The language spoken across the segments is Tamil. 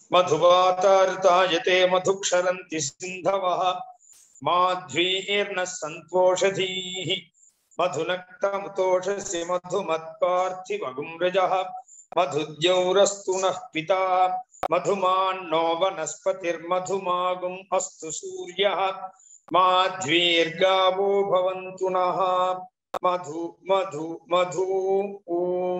मधुवातारुतायते मधुक्षरन्ति सिन्धवः माध्वीर्नः सन्तोषधीः मधुनक्तमुतोषसि मधुमत्पार्थिवगुम्रजः मधुद्यौरस्तु नः पिता मधुमान्नो वनस्पतिर्मधुमागुम् अस्तु सूर्यः माध्वीर्गावो भवन्तु नः मधु मधु मधु ॐ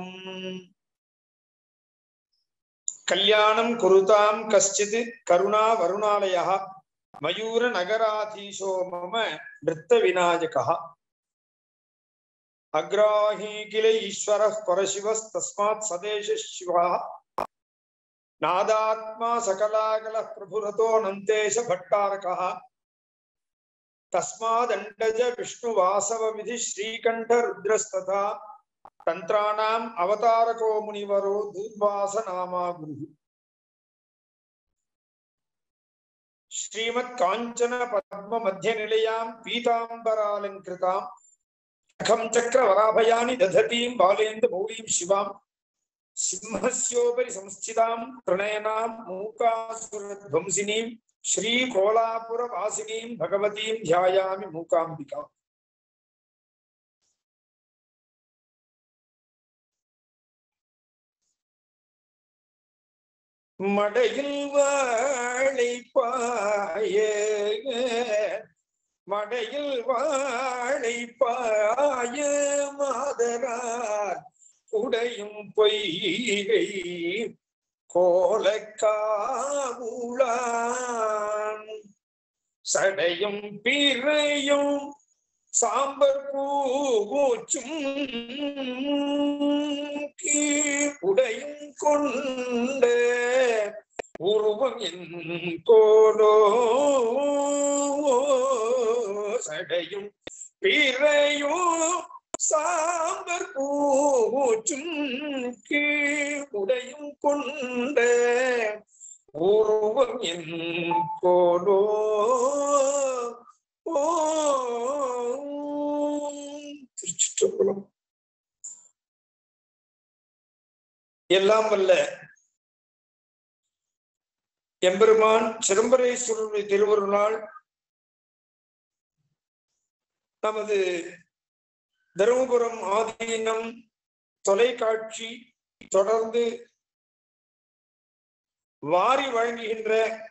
कल्याणं कुरुतां कश्चित् करुणा वरुणालयः मयूरनगराधीशो मम नृत्तविनायकः अग्राही किल ईश्वरः परशिवस्तस्मात् सदेश शिवः नादात्मा सकलाकलः प्रभुरतो नन्तेश भट्टारकः तस्मादण्डज विष्णुवासवविधि श्रीकण्ठरुद्रस्तथा तन्त्राणाम् अवतारको मुनिवरो दूर्वासनामा गुरुः श्रीमत्काञ्चन पद्ममध्यनिलयां पीताम्बरालङ्कृताम् अखं चक्रवराभयानि दधतीं बालेन्दुमौलीं शिवां सिंहस्योपरि संस्थितां प्रणयनां मूकासुरध्वंसिनीं श्रीकोलापुरवासिनीं भगवतीं ध्यायामि मूकाम्बिकाम् மடையில் வாழை பாய மடையில் வாழை பாய மாதரார் உடையும் பொய்கை கோலக்காவுளான் சடையும் பிறையும் சாம்பர் பூச்சும் உடையும் கொண்ட உருவம் என் கோலோ சடையும் பிறையும் சாம்பர் பூச்சும் உடையும் கொண்ட உருவம் என் கோலோ ஓ திருச்சிற்றம்பலம் எல்லாம் வல்ல எம்பெருமான் சிதம்பரேஸ்வரருடைய திருவருளால் நமது தருமபுரம் ஆதீனம் தொலைக்காட்சி தொடர்ந்து வாரி வழங்குகின்ற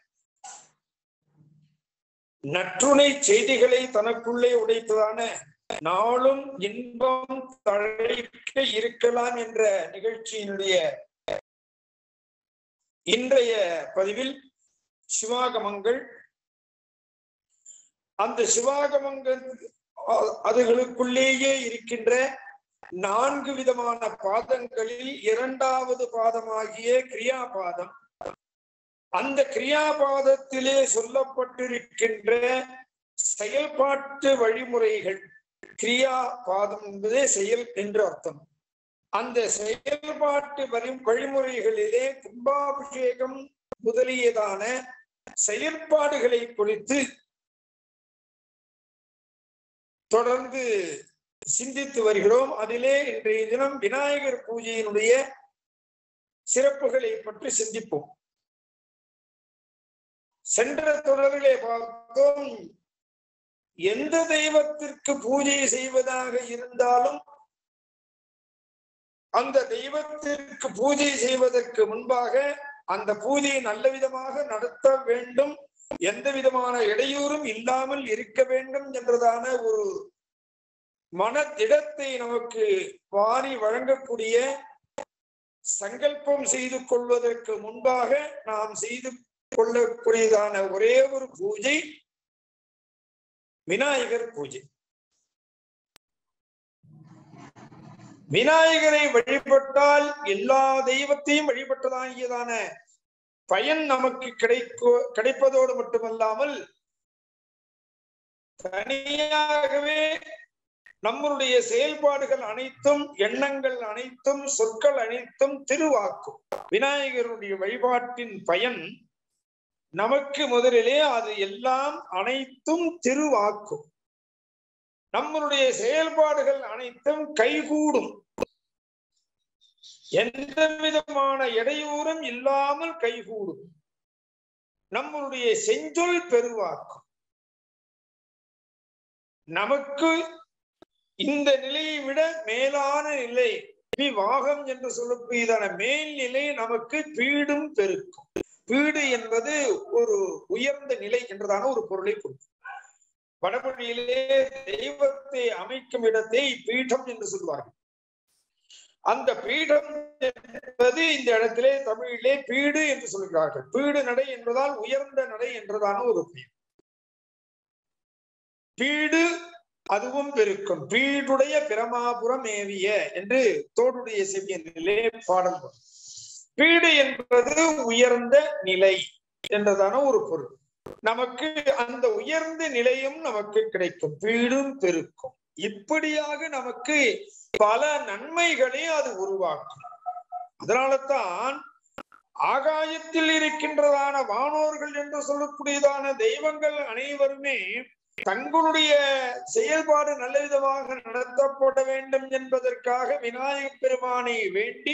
நற்றுணை செய்திகளை தனக்குள்ளே உடைத்ததான நாளும் இன்பம் தழைக்க இருக்கலாம் என்ற நிகழ்ச்சியினுடைய இன்றைய பதிவில் சிவாகமங்கள் அந்த சிவாகமங்கள் அதுகளுக்குள்ளேயே இருக்கின்ற நான்கு விதமான பாதங்களில் இரண்டாவது பாதமாகிய கிரியாபாதம் அந்த கிரியாபாதத்திலே சொல்லப்பட்டிருக்கின்ற செயல்பாட்டு வழிமுறைகள் கிரியா பாதம் என்பதே செயல் என்று அர்த்தம் அந்த செயல்பாட்டு வழி வழிமுறைகளிலே கும்பாபிஷேகம் முதலியதான செயற்பாடுகளை குறித்து தொடர்ந்து சிந்தித்து வருகிறோம் அதிலே இன்றைய தினம் விநாயகர் பூஜையினுடைய சிறப்புகளை பற்றி சிந்திப்போம் சென்ற தொடரிலே பார்த்தோம் எந்த தெய்வத்திற்கு பூஜை செய்வதாக இருந்தாலும் அந்த தெய்வத்திற்கு பூஜை செய்வதற்கு முன்பாக அந்த பூஜையை நல்ல விதமாக நடத்த வேண்டும் எந்த விதமான இடையூறும் இல்லாமல் இருக்க வேண்டும் என்றதான ஒரு மனதிடத்தை நமக்கு வாரி வழங்கக்கூடிய சங்கல்பம் செய்து கொள்வதற்கு முன்பாக நாம் செய்து கொள்ளக்கூடியதான ஒரே ஒரு பூஜை விநாயகர் பூஜை விநாயகரை வழிபட்டால் எல்லா தெய்வத்தையும் வழிபட்டதாகியதான பயன் நமக்கு கிடைக்கோ கிடைப்பதோடு மட்டுமல்லாமல் தனியாகவே நம்மளுடைய செயல்பாடுகள் அனைத்தும் எண்ணங்கள் அனைத்தும் சொற்கள் அனைத்தும் திருவாக்கும் விநாயகருடைய வழிபாட்டின் பயன் நமக்கு முதலிலே அது எல்லாம் அனைத்தும் திருவாக்கும் நம்மளுடைய செயல்பாடுகள் அனைத்தும் கைகூடும் எந்த விதமான இடையூறும் இல்லாமல் கைகூடும் நம்மளுடைய செஞ்சொல் பெருவாக்கும் நமக்கு இந்த நிலையை விட மேலான நிலை விவாகம் என்று சொல்லக்கூடியதான மேல்நிலை நமக்கு பீடும் பெருக்கும் பீடு என்பது ஒரு உயர்ந்த நிலை என்றதான ஒரு பொருளை கொடுக்கும் வடமொழியிலே தெய்வத்தை அமைக்கும் இடத்தை பீடம் என்று சொல்வார்கள் அந்த பீடம் என்பது இந்த இடத்திலே தமிழிலே பீடு என்று சொல்கிறார்கள் பீடு நடை என்பதால் உயர்ந்த நடை என்றதான ஒரு பெயர் பீடு அதுவும் பெருக்கும் பீடுடைய பிரமாபுரம் ஏவிய என்று தோடுடைய செவியனிலே பாடல் வரும். பீடு என்பது உயர்ந்த நிலை என்றதான ஒரு பொருள் நமக்கு அந்த உயர்ந்த நிலையும் நமக்கு கிடைக்கும் பீடும் பெருக்கும் இப்படியாக நமக்கு பல நன்மைகளை அது உருவாக்கும் அதனால தான் ஆகாயத்தில் இருக்கின்றதான வானோர்கள் என்று சொல்லக்கூடியதான தெய்வங்கள் அனைவருமே தங்களுடைய செயல்பாடு நல்ல விதமாக நடத்தப்பட வேண்டும் என்பதற்காக விநாயகப் பெருமானை வேண்டி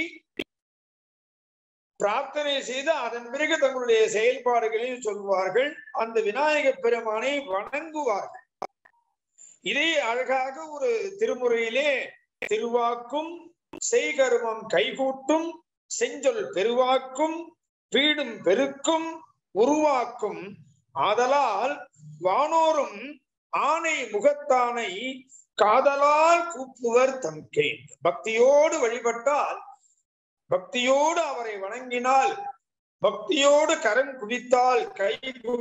பிரார்த்தனை செய்து அதன் பிறகு தங்களுடைய செயல்பாடுகளில் சொல்வார்கள் அந்த விநாயகப் பெருமானை வணங்குவார்கள் இதை அழகாக ஒரு திருமுறையிலே திருவாக்கும் செய்கருமம் கைகூட்டும் செஞ்சொல் பெருவாக்கும் பீடும் பெருக்கும் உருவாக்கும் ஆதலால் வானோரும் ஆணை முகத்தானை காதலால் கூப்புவர் தம்கே பக்தியோடு வழிபட்டால் பக்தியோடு அவரை வணங்கினால் பக்தியோடு கரண் குவித்தால் கை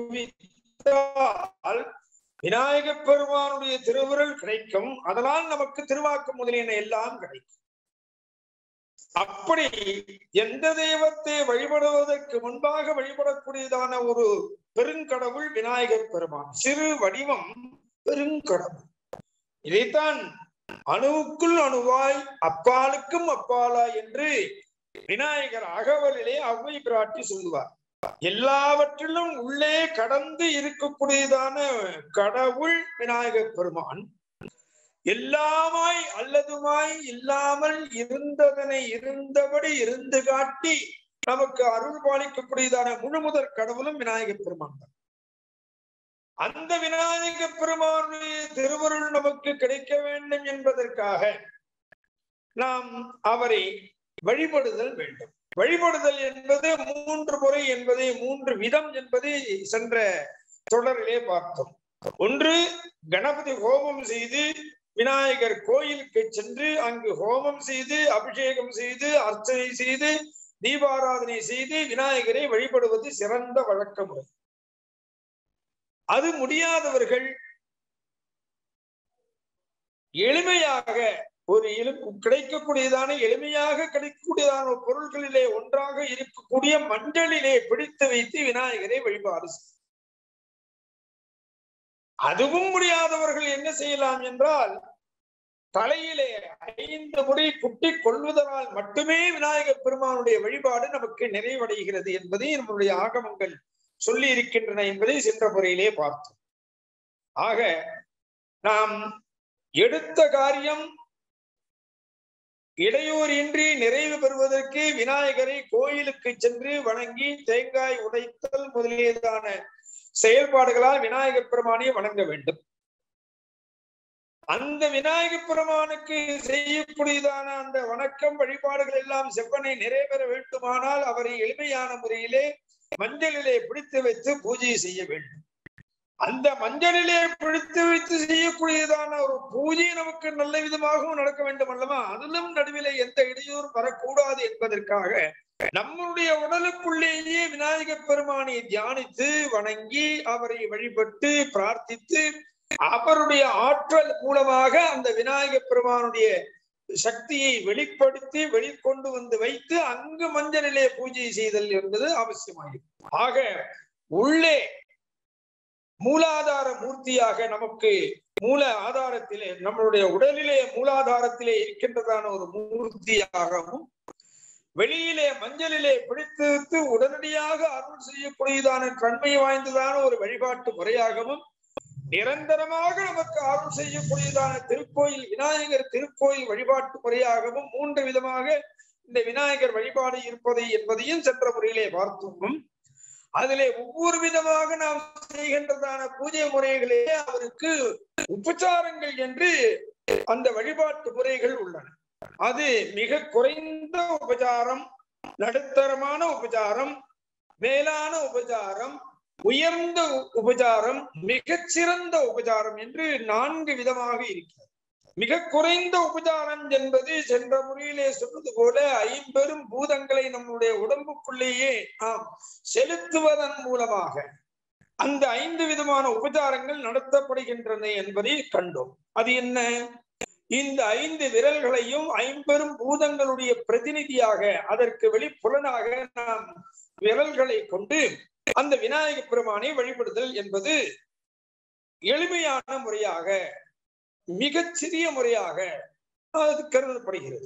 குவித்தால் விநாயகப் பெருமானுடைய திருவுருள் கிடைக்கும் அதனால் நமக்கு திருவாக்கு முதலியன எல்லாம் கிடைக்கும் அப்படி எந்த தெய்வத்தை வழிபடுவதற்கு முன்பாக வழிபடக்கூடியதான ஒரு பெருங்கடவுள் விநாயகர் பெருமான் சிறு வடிவம் பெருங்கடவுள் இதைத்தான் அணுவுக்குள் அணுவாய் அப்பாலுக்கும் அப்பாலா என்று விநாயகர் அகவலிலே அவ்வை பிராட்டி சொல்லுவார் எல்லாவற்றிலும் உள்ளே கடந்து இருக்கக்கூடியதான கடவுள் விநாயகர் பெருமான் எல்லாமாய் அல்லதுமாய் இல்லாமல் இருந்ததனை இருந்தபடி இருந்து காட்டி நமக்கு அருள் பாலிக்கக்கூடியதான முழுமுதற் கடவுளும் விநாயகப் பெருமான் தான் அந்த விநாயக பெருமானுடைய திருவருள் நமக்கு கிடைக்க வேண்டும் என்பதற்காக நாம் அவரை வழிபடுதல் வேண்டும் வழிபடுதல் என்பது மூன்று முறை என்பதை மூன்று விதம் என்பதை சென்ற தொடரிலே பார்த்தோம் ஒன்று கணபதி ஹோமம் செய்து விநாயகர் கோயிலுக்கு சென்று அங்கு ஹோமம் செய்து அபிஷேகம் செய்து அர்ச்சனை செய்து தீபாராதனை செய்து விநாயகரை வழிபடுவது சிறந்த வழக்க முறை அது முடியாதவர்கள் எளிமையாக ஒரு எளி கிடைக்கக்கூடியதான எளிமையாக கிடைக்கக்கூடியதான பொருட்களிலே ஒன்றாக இருக்கக்கூடிய மஞ்சளிலே பிடித்து வைத்து விநாயகரை வழிபாடு செய்யும் அதுவும் முடியாதவர்கள் என்ன செய்யலாம் என்றால் தலையிலே ஐந்து முறை குட்டி கொள்வதனால் மட்டுமே விநாயகப் பெருமானுடைய வழிபாடு நமக்கு நிறைவடைகிறது என்பதை நம்முடைய ஆகமங்கள் சொல்லி இருக்கின்றன என்பதை சென்ற முறையிலே பார்த்தோம் ஆக நாம் எடுத்த காரியம் இடையூறின்றி நிறைவு பெறுவதற்கு விநாயகரை கோயிலுக்கு சென்று வணங்கி தேங்காய் உடைத்தல் முதலியதான செயல்பாடுகளால் விநாயகப் பெருமானை வணங்க வேண்டும் அந்த விநாயகப் பெருமானுக்கு செய்யக்கூடியதான அந்த வணக்கம் வழிபாடுகள் எல்லாம் செவ்வனை நிறைவேற வேண்டுமானால் அவரை எளிமையான முறையிலே மஞ்சளிலே பிடித்து வைத்து பூஜை செய்ய வேண்டும் அந்த மஞ்சளிலே பிடித்து வைத்து செய்யக்கூடியதான ஒரு பூஜை நமக்கு நல்ல விதமாகவும் நடக்க வேண்டும் அல்லவா அதிலும் நடுவிலே எந்த இடையூறும் வரக்கூடாது என்பதற்காக நம்முடைய உடலுக்குள்ளேயே விநாயகப் பெருமானை தியானித்து வணங்கி அவரை வழிபட்டு பிரார்த்தித்து அவருடைய ஆற்றல் மூலமாக அந்த விநாயகப் பெருமானுடைய சக்தியை வெளிப்படுத்தி வெளிக்கொண்டு வந்து வைத்து அங்கு மஞ்சளிலே பூஜை செய்தல் என்பது அவசியமாகும் ஆக உள்ளே மூலாதார மூர்த்தியாக நமக்கு மூல ஆதாரத்திலே நம்மளுடைய உடலிலே மூலாதாரத்திலே இருக்கின்றதான ஒரு மூர்த்தியாகவும் வெளியிலே மஞ்சளிலே பிடித்து வைத்து உடனடியாக அருள் செய்யக்கூடியதான தன்மை வாய்ந்ததான ஒரு வழிபாட்டு முறையாகவும் நிரந்தரமாக நமக்கு அருள் செய்யக்கூடியதான திருக்கோயில் விநாயகர் திருக்கோயில் வழிபாட்டு முறையாகவும் மூன்று விதமாக இந்த விநாயகர் வழிபாடு இருப்பதை என்பதையும் சென்ற முறையிலே பார்த்தோம் அதிலே ஒவ்வொரு விதமாக நாம் செய்கின்றதான பூஜை முறைகளே அவருக்கு உபச்சாரங்கள் என்று அந்த வழிபாட்டு முறைகள் உள்ளன அது மிக குறைந்த உபச்சாரம் நடுத்தரமான உபச்சாரம் மேலான உபச்சாரம் உயர்ந்த உபச்சாரம் மிகச்சிறந்த உபச்சாரம் என்று நான்கு விதமாக இருக்கிறது மிக குறைந்த உபச்சாரம் என்பது சென்ற முறையிலே சொன்னது போல ஐம்பெரும் பூதங்களை நம்முடைய உடம்புக்குள்ளேயே நாம் செலுத்துவதன் மூலமாக அந்த ஐந்து விதமான உபச்சாரங்கள் நடத்தப்படுகின்றன என்பதை கண்டோம் அது என்ன இந்த ஐந்து விரல்களையும் ஐம்பெரும் பூதங்களுடைய பிரதிநிதியாக அதற்கு வெளிப்புலனாக நாம் விரல்களை கொண்டு அந்த விநாயக பெருமானை வழிபடுதல் என்பது எளிமையான முறையாக மிகச் சிறிய முறையாக அது கருதப்படுகிறது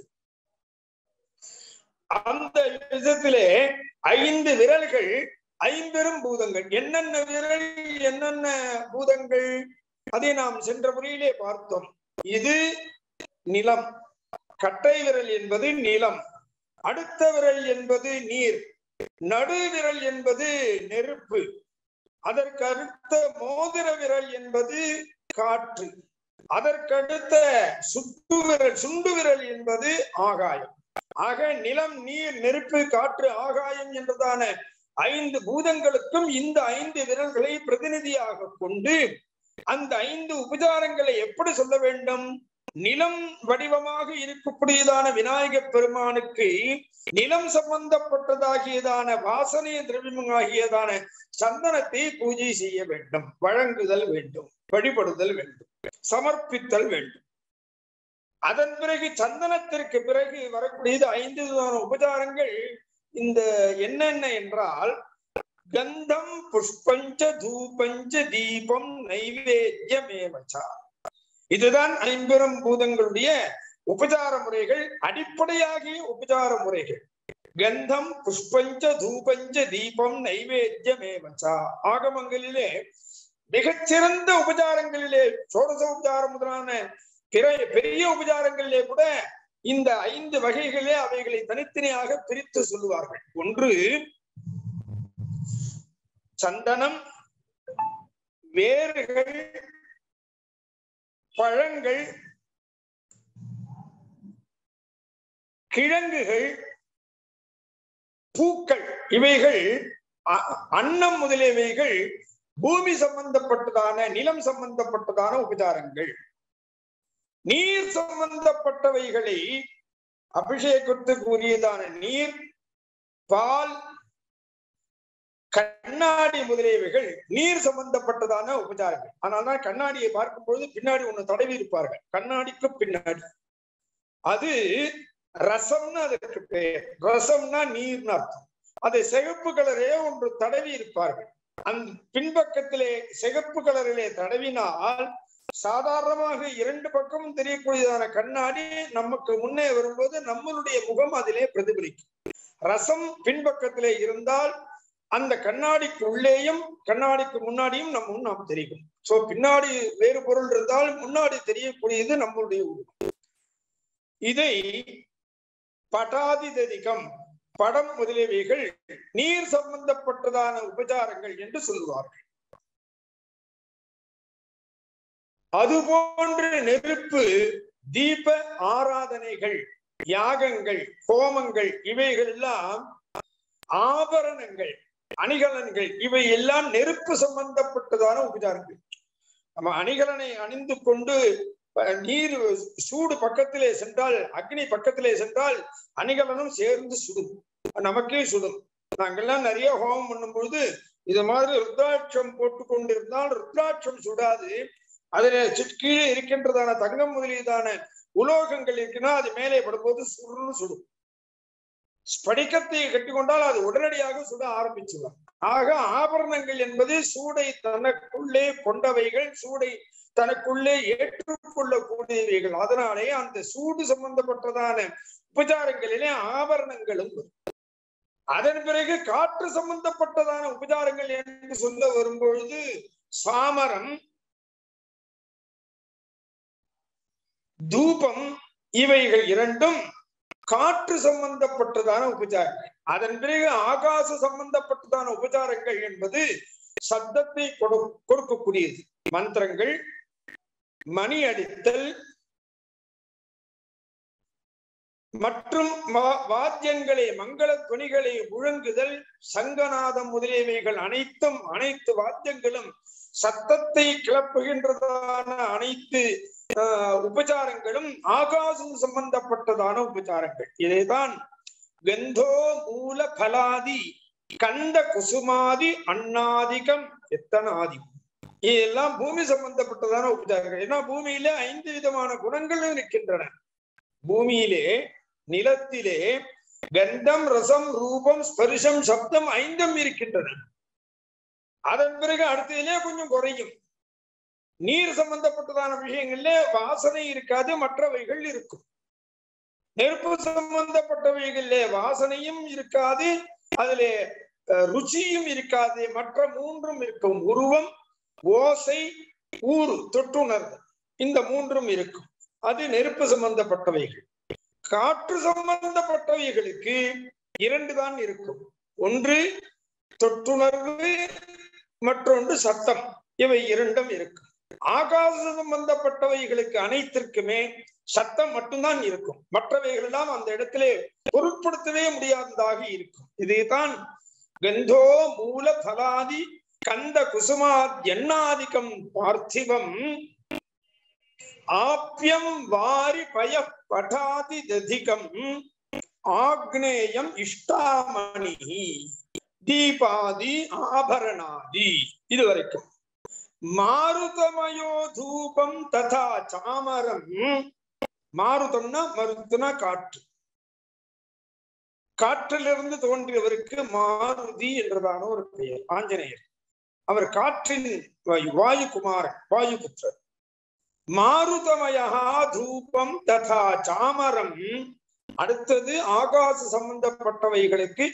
அந்த விதத்திலே ஐந்து விரல்கள் ஐம்பெரும் பூதங்கள் என்னென்ன விரல் என்னென்ன பூதங்கள் அதை நாம் சென்ற முறையிலே பார்த்தோம் இது நிலம் கட்டை விரல் என்பது நிலம் அடுத்த விரல் என்பது நீர் நடு விரல் என்பது நெருப்பு அதற்கு அடுத்த மோதிர விரல் என்பது காற்று அதற்கடுத்த சுட்டு விரல் சுண்டு விரல் என்பது ஆகாயம் ஆக நிலம் நீர் நெருப்பு காற்று ஆகாயம் என்றதான ஐந்து பூதங்களுக்கும் இந்த ஐந்து விரல்களை பிரதிநிதியாக கொண்டு அந்த ஐந்து உபச்சாரங்களை எப்படி சொல்ல வேண்டும் நிலம் வடிவமாக இருக்கக்கூடியதான விநாயக பெருமானுக்கு நிலம் சம்பந்தப்பட்டதாகியதான வாசனை திரவியமாகியதான சந்தனத்தை பூஜை செய்ய வேண்டும் வழங்குதல் வேண்டும் வழிபடுதல் வேண்டும் சமர்ப்பித்தல் வேண்டும் அதன் பிறகு சந்தனத்திற்கு பிறகு வரக்கூடியது ஐந்து விதமான உபச்சாரங்கள் இந்த என்னென்ன என்றால் கந்தம் புஷ்பஞ்ச தூபஞ்ச தீபம் நைவேத்தியமேவச்சா இதுதான் ஐம்பெரும் பூதங்களுடைய உபச்சார முறைகள் அடிப்படையாகிய உபச்சார முறைகள் கந்தம் புஷ்பஞ்ச தூபஞ்ச தீபம் நைவேத்தியமேவச்சா ஆகமங்களிலே மிகச்சிறந்த உபச்சாரங்களிலே சோடச உபச்சாரம் முதலான பிற பெரிய உபச்சாரங்களிலே கூட இந்த ஐந்து வகைகளே அவைகளை தனித்தனியாக பிரித்து சொல்லுவார்கள் ஒன்று சந்தனம் வேர்கள் பழங்கள் கிழங்குகள் பூக்கள் இவைகள் அன்னம் முதலியவைகள் பூமி சம்பந்தப்பட்டதான நிலம் சம்பந்தப்பட்டதான உபச்சாரங்கள் நீர் சம்பந்தப்பட்டவைகளை அபிஷேகத்துக்கு உரியதான நீர் பால் கண்ணாடி முதலியவைகள் நீர் சம்பந்தப்பட்டதான உபச்சாரங்கள் அதனால்தான் கண்ணாடியை பார்க்கும் பொழுது பின்னாடி ஒண்ணு தடவி இருப்பார்கள் கண்ணாடிக்கு பின்னாடி அது ரசம்னு அதற்கு பெயர் ரசம்னா நீர்னு அர்த்தம் அதை சிகப்பு கலரே ஒன்று தடவி இருப்பார்கள் அந்த பின்பக்கத்திலே சிகப்பு கலரிலே தடவினால் சாதாரணமாக இரண்டு பக்கமும் தெரியக்கூடியதான கண்ணாடி நமக்கு முன்னே வரும்போது நம்மளுடைய முகம் அதிலே பிரதிபலிக்கும் ரசம் பின்பக்கத்திலே இருந்தால் அந்த கண்ணாடிக்கு உள்ளேயும் கண்ணாடிக்கு முன்னாடியும் நம்ம நாம் தெரியும் சோ பின்னாடி வேறு பொருள் இருந்தால் முன்னாடி தெரியக்கூடியது நம்மளுடைய உருவம் இதை பட்டாதிததிகம் படம் முதலியவைகள் நீர் சம்பந்தப்பட்டதான உபச்சாரங்கள் என்று சொல்லுவார்கள் அதுபோன்று நெருப்பு தீப ஆராதனைகள் யாகங்கள் ஹோமங்கள் இவைகள் எல்லாம் ஆபரணங்கள் அணிகலன்கள் இவை எல்லாம் நெருப்பு சம்பந்தப்பட்டதான உபச்சாரங்கள் நம்ம அணிகலனை அணிந்து கொண்டு நீர் சூடு பக்கத்திலே சென்றால் அக்னி பக்கத்திலே சென்றால் அணிகலனும் சேர்ந்து சுடும் நமக்கே சுடும் நாங்கெல்லாம் நிறைய ஹோமம் பண்ணும் பொழுது இது மாதிரி ருத்ராட்சம் போட்டு கொண்டிருந்தால் ருத்ராட்சம் சுடாது அதுல கீழே இருக்கின்றதான தங்கம் முதலியதான உலோகங்கள் இருக்குன்னா அது மேலே படும்போது சுருன்னு சுடும் ஸ்படிகத்தை கட்டிக்கொண்டால் அது உடனடியாக சுட ஆரம்பிச்சுடும் ஆக ஆபரணங்கள் என்பது சூடை தனக்குள்ளே கொண்டவைகள் சூடை தனக்குள்ளே ஏற்றுக்கொள்ளக்கூடியவைகள் அதனாலே அந்த சூடு சம்பந்தப்பட்டதான உபச்சாரங்களிலே ஆபரணங்களும் அதன் பிறகு காற்று சம்பந்தப்பட்டதான உபச்சாரங்கள் என்று சொல்ல வரும்பொழுது சாமரம் தூபம் இவைகள் இரண்டும் காற்று சம்பந்தப்பட்டதான உபச்சாரங்கள் அதன் பிறகு ஆகாச சம்பந்தப்பட்டதான உபச்சாரங்கள் என்பது சப்தத்தை கொடு கொடுக்கக்கூடியது மந்திரங்கள் மணி அடித்தல் மற்றும் வா- வாத்தியங்களை மங்கள துணிகளை முழங்குதல் சங்கநாதம் முதலியவைகள் அனைத்தும் அனைத்து வாத்தியங்களும் சத்தத்தை கிளப்புகின்றதான அனைத்து ஆஹ், உபச்சாரங்களும் ஆகாசம் சம்பந்தப்பட்டதான உபச்சாரங்கள் இதைதான் கந்தோ மூல பலாதி கந்த குசுமாதி அண்ணாதிகம் எத்தனாதி இதெல்லாம் பூமி சம்பந்தப்பட்டதான உபச்சாரங்கள் ஏன்னா பூமியில ஐந்து விதமான குணங்கள் இருக்கின்றன பூமியிலே நிலத்திலே கந்தம் ரசம் ரூபம் ஸ்பரிசம் சப்தம் ஐந்தும் இருக்கின்றன அதன் பிறகு அடுத்ததிலே கொஞ்சம் குறையும் நீர் சம்பந்தப்பட்டதான விஷயங்கள்ல வாசனை இருக்காது மற்றவைகள் இருக்கும் நெருப்பு சம்பந்தப்பட்டவைகள்ல வாசனையும் இருக்காது அதிலே அஹ், ருச்சியும் இருக்காது மற்ற மூன்றும் இருக்கும் உருவம் ஓசை ஊறு தொட்டுணர்வு இந்த மூன்றும் இருக்கும் அது நெருப்பு சம்பந்தப்பட்டவைகள் காற்று சம்பந்தப்பட்டவைகளுக்கு இரண்டு தான் இருக்கும் ஒன்று தொட்டுணர்வு மற்றொன்று சத்தம் இவை இரண்டும் இருக்கும் ஆகாச சம்பந்தப்பட்டவைகளுக்கு அனைத்திற்குமே சத்தம் மட்டும்தான் இருக்கும் மற்றவைகள் எல்லாம் அந்த இடத்திலே பொருட்படுத்தவே முடியாததாக இருக்கும் இதுதான் கந்தோ மூல பலாதி கந்த குசுமாத் எண்ணாதிக்கம் பார்த்திவம் ஆப்யம் வாரி பய படாதி ததிகம் ஆக்னேயம் இஷ்டாமணி தீபாதி ஆபரணாதி இது வரைக்கும் மாருதமயோ தூபம் ததா சாமரம் மாருதம்னா மருத்துனா காற்று காற்றிலிருந்து தோன்றியவருக்கு மாருதி என்றதான ஒரு பெயர் ஆஞ்சநேயர் அவர் காற்றின் வாயு வாயு குமாரன் வாயு புத்திரர் மாருதமயா தூபம் ததா சாமரம் அடுத்தது ஆகாச சம்பந்தப்பட்டவைகளுக்கு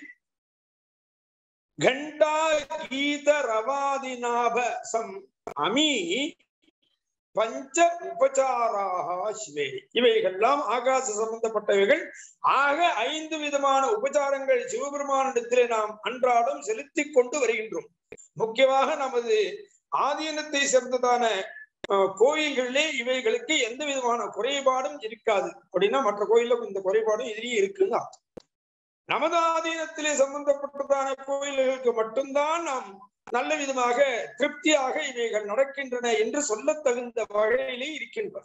கண்டா கீத ரவாதிநாப சம் அமி பஞ்ச உபச்சாராக சிவே இவைகள்லாம் ஆகாச சம்பந்தப்பட்டவைகள் ஆக ஐந்து விதமான உபச்சாரங்கள் சிவபெருமானிடத்திலே நாம் அன்றாடம் செலுத்திக் கொண்டு வருகின்றோம் முக்கியமாக நமது ஆதீனத்தை சேர்ந்ததான அஹ், கோயில்களிலே இவைகளுக்கு எந்த விதமான குறைபாடும் இருக்காது அப்படின்னா மற்ற கோயில்ல இந்த குறைபாடும் இதுலயே இருக்குன்னு அர்த்தம் நமது ஆதீனத்திலே சம்பந்தப்பட்டதான கோயில்களுக்கு மட்டும்தான் நாம் நல்ல விதமாக திருப்தியாக இவைகள் நடக்கின்றன என்று சொல்லத் தகுந்த வகையிலே இருக்கின்றன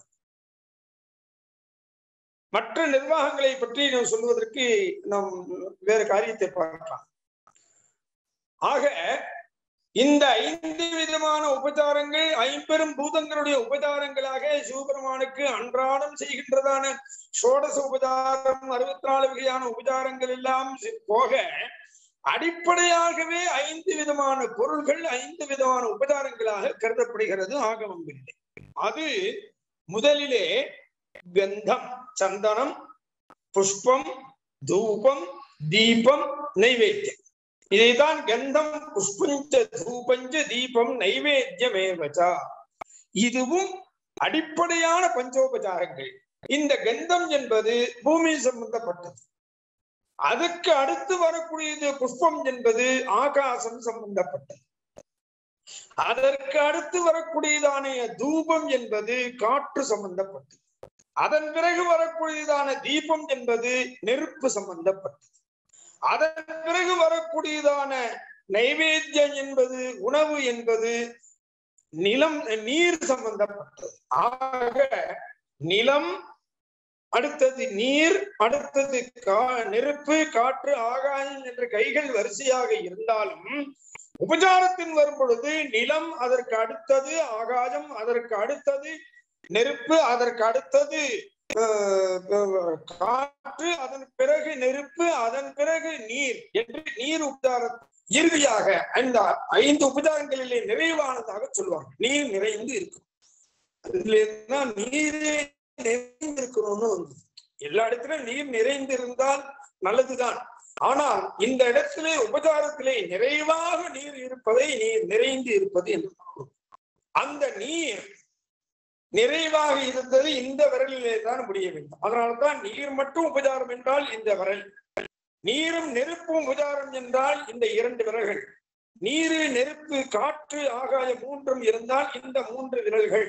மற்ற நிர்வாகங்களை பற்றி நாம் சொல்வதற்கு நாம் வேறு காரியத்தை பார்க்கலாம் ஆக இந்த ஐந்து விதமான உபச்சாரங்கள் ஐம்பெரும் பூதங்களுடைய உபச்சாரங்களாக சிவபெருமானுக்கு அன்றாடம் செய்கின்றதான சோடச உபச்சாரம் அறுபத்தி நாலு வகையான உபச்சாரங்கள் எல்லாம் சி- போக அடிப்படையாகவே ஐந்து விதமான பொருள்கள் ஐந்து விதமான உபச்சாரங்களாக கருதப்படுகிறது ஆகமங்களிலே அது முதலிலே கந்தம் சந்தனம் புஷ்பம் தூபம் தீபம் நைவேத்தியம் இதைதான் கந்தம் புஷ்பஞ்ச தூபஞ்ச தீபம் நைவேத்தியமேவச்சா இதுவும் அடிப்படையான பஞ்சோபச்சாரங்கள் இந்த கந்தம் என்பது பூமி சம்பந்தப்பட்டது அதுக்கு அடுத்து வரக்கூடியது புஷ்பம் என்பது ஆகாசம் சம்பந்தப்பட்டது அதற்கு அடுத்து வரக்கூடியதான தூபம் என்பது காற்று சம்பந்தப்பட்டது அதன் பிறகு வரக்கூடியதான தீபம் என்பது நெருப்பு சம்பந்தப்பட்டது அதன் பிறகு வரக்கூடியதான நைவேத்தியம் என்பது உணவு என்பது நிலம் நீர் சம்பந்தப்பட்டது ஆக நிலம் அடுத்தது நீர் அடுத்தது கா நெருப்பு காற்று ஆகாயம் என்ற கைகள் வரிசையாக இருந்தாலும் உபச்சாரத்தின் வரும் பொழுது நிலம் அதற்கு அடுத்தது ஆகாயம் அதற்கு அடுத்தது நெருப்பு அதற்கு அடுத்தது அஹ், அஹ், காற்று அதன் பிறகு நெருப்பு அதன் பிறகு நீர் என்று நீர் உபச்சார இறுதியாக இந்த ஐந்து உபச்சாரங்களிலே நிறைவானதாக சொல்லுவாங்க நீர் நிறைந்து இருக்கும் அதுல தான் நீரே நிறைந்து இருக்கணும்னு வந்து எல்லா இடத்திலும் நீர் நிறைந்து இருந்தால் நல்லதுதான் ஆனால் இந்த இடத்திலே உபச்சாரத்திலே நிறைவாக நீர் இருப்பதை நீர் நிறைந்து இருப்பது என்று பொருள். அந்த நீர் நிறைவாக இருந்தது இந்த விரலிலே தான் முடிய வேண்டும் அதனால்தான் நீர் மட்டும் உபச்சாரம் என்றால் இந்த விரல் நீரும் நெருப்பும் உபச்சாரம் என்றால் இந்த இரண்டு விரல்கள் நீரு நெருப்பு காற்று ஆகாயம் மூன்றும் இருந்தால் இந்த மூன்று விரல்கள்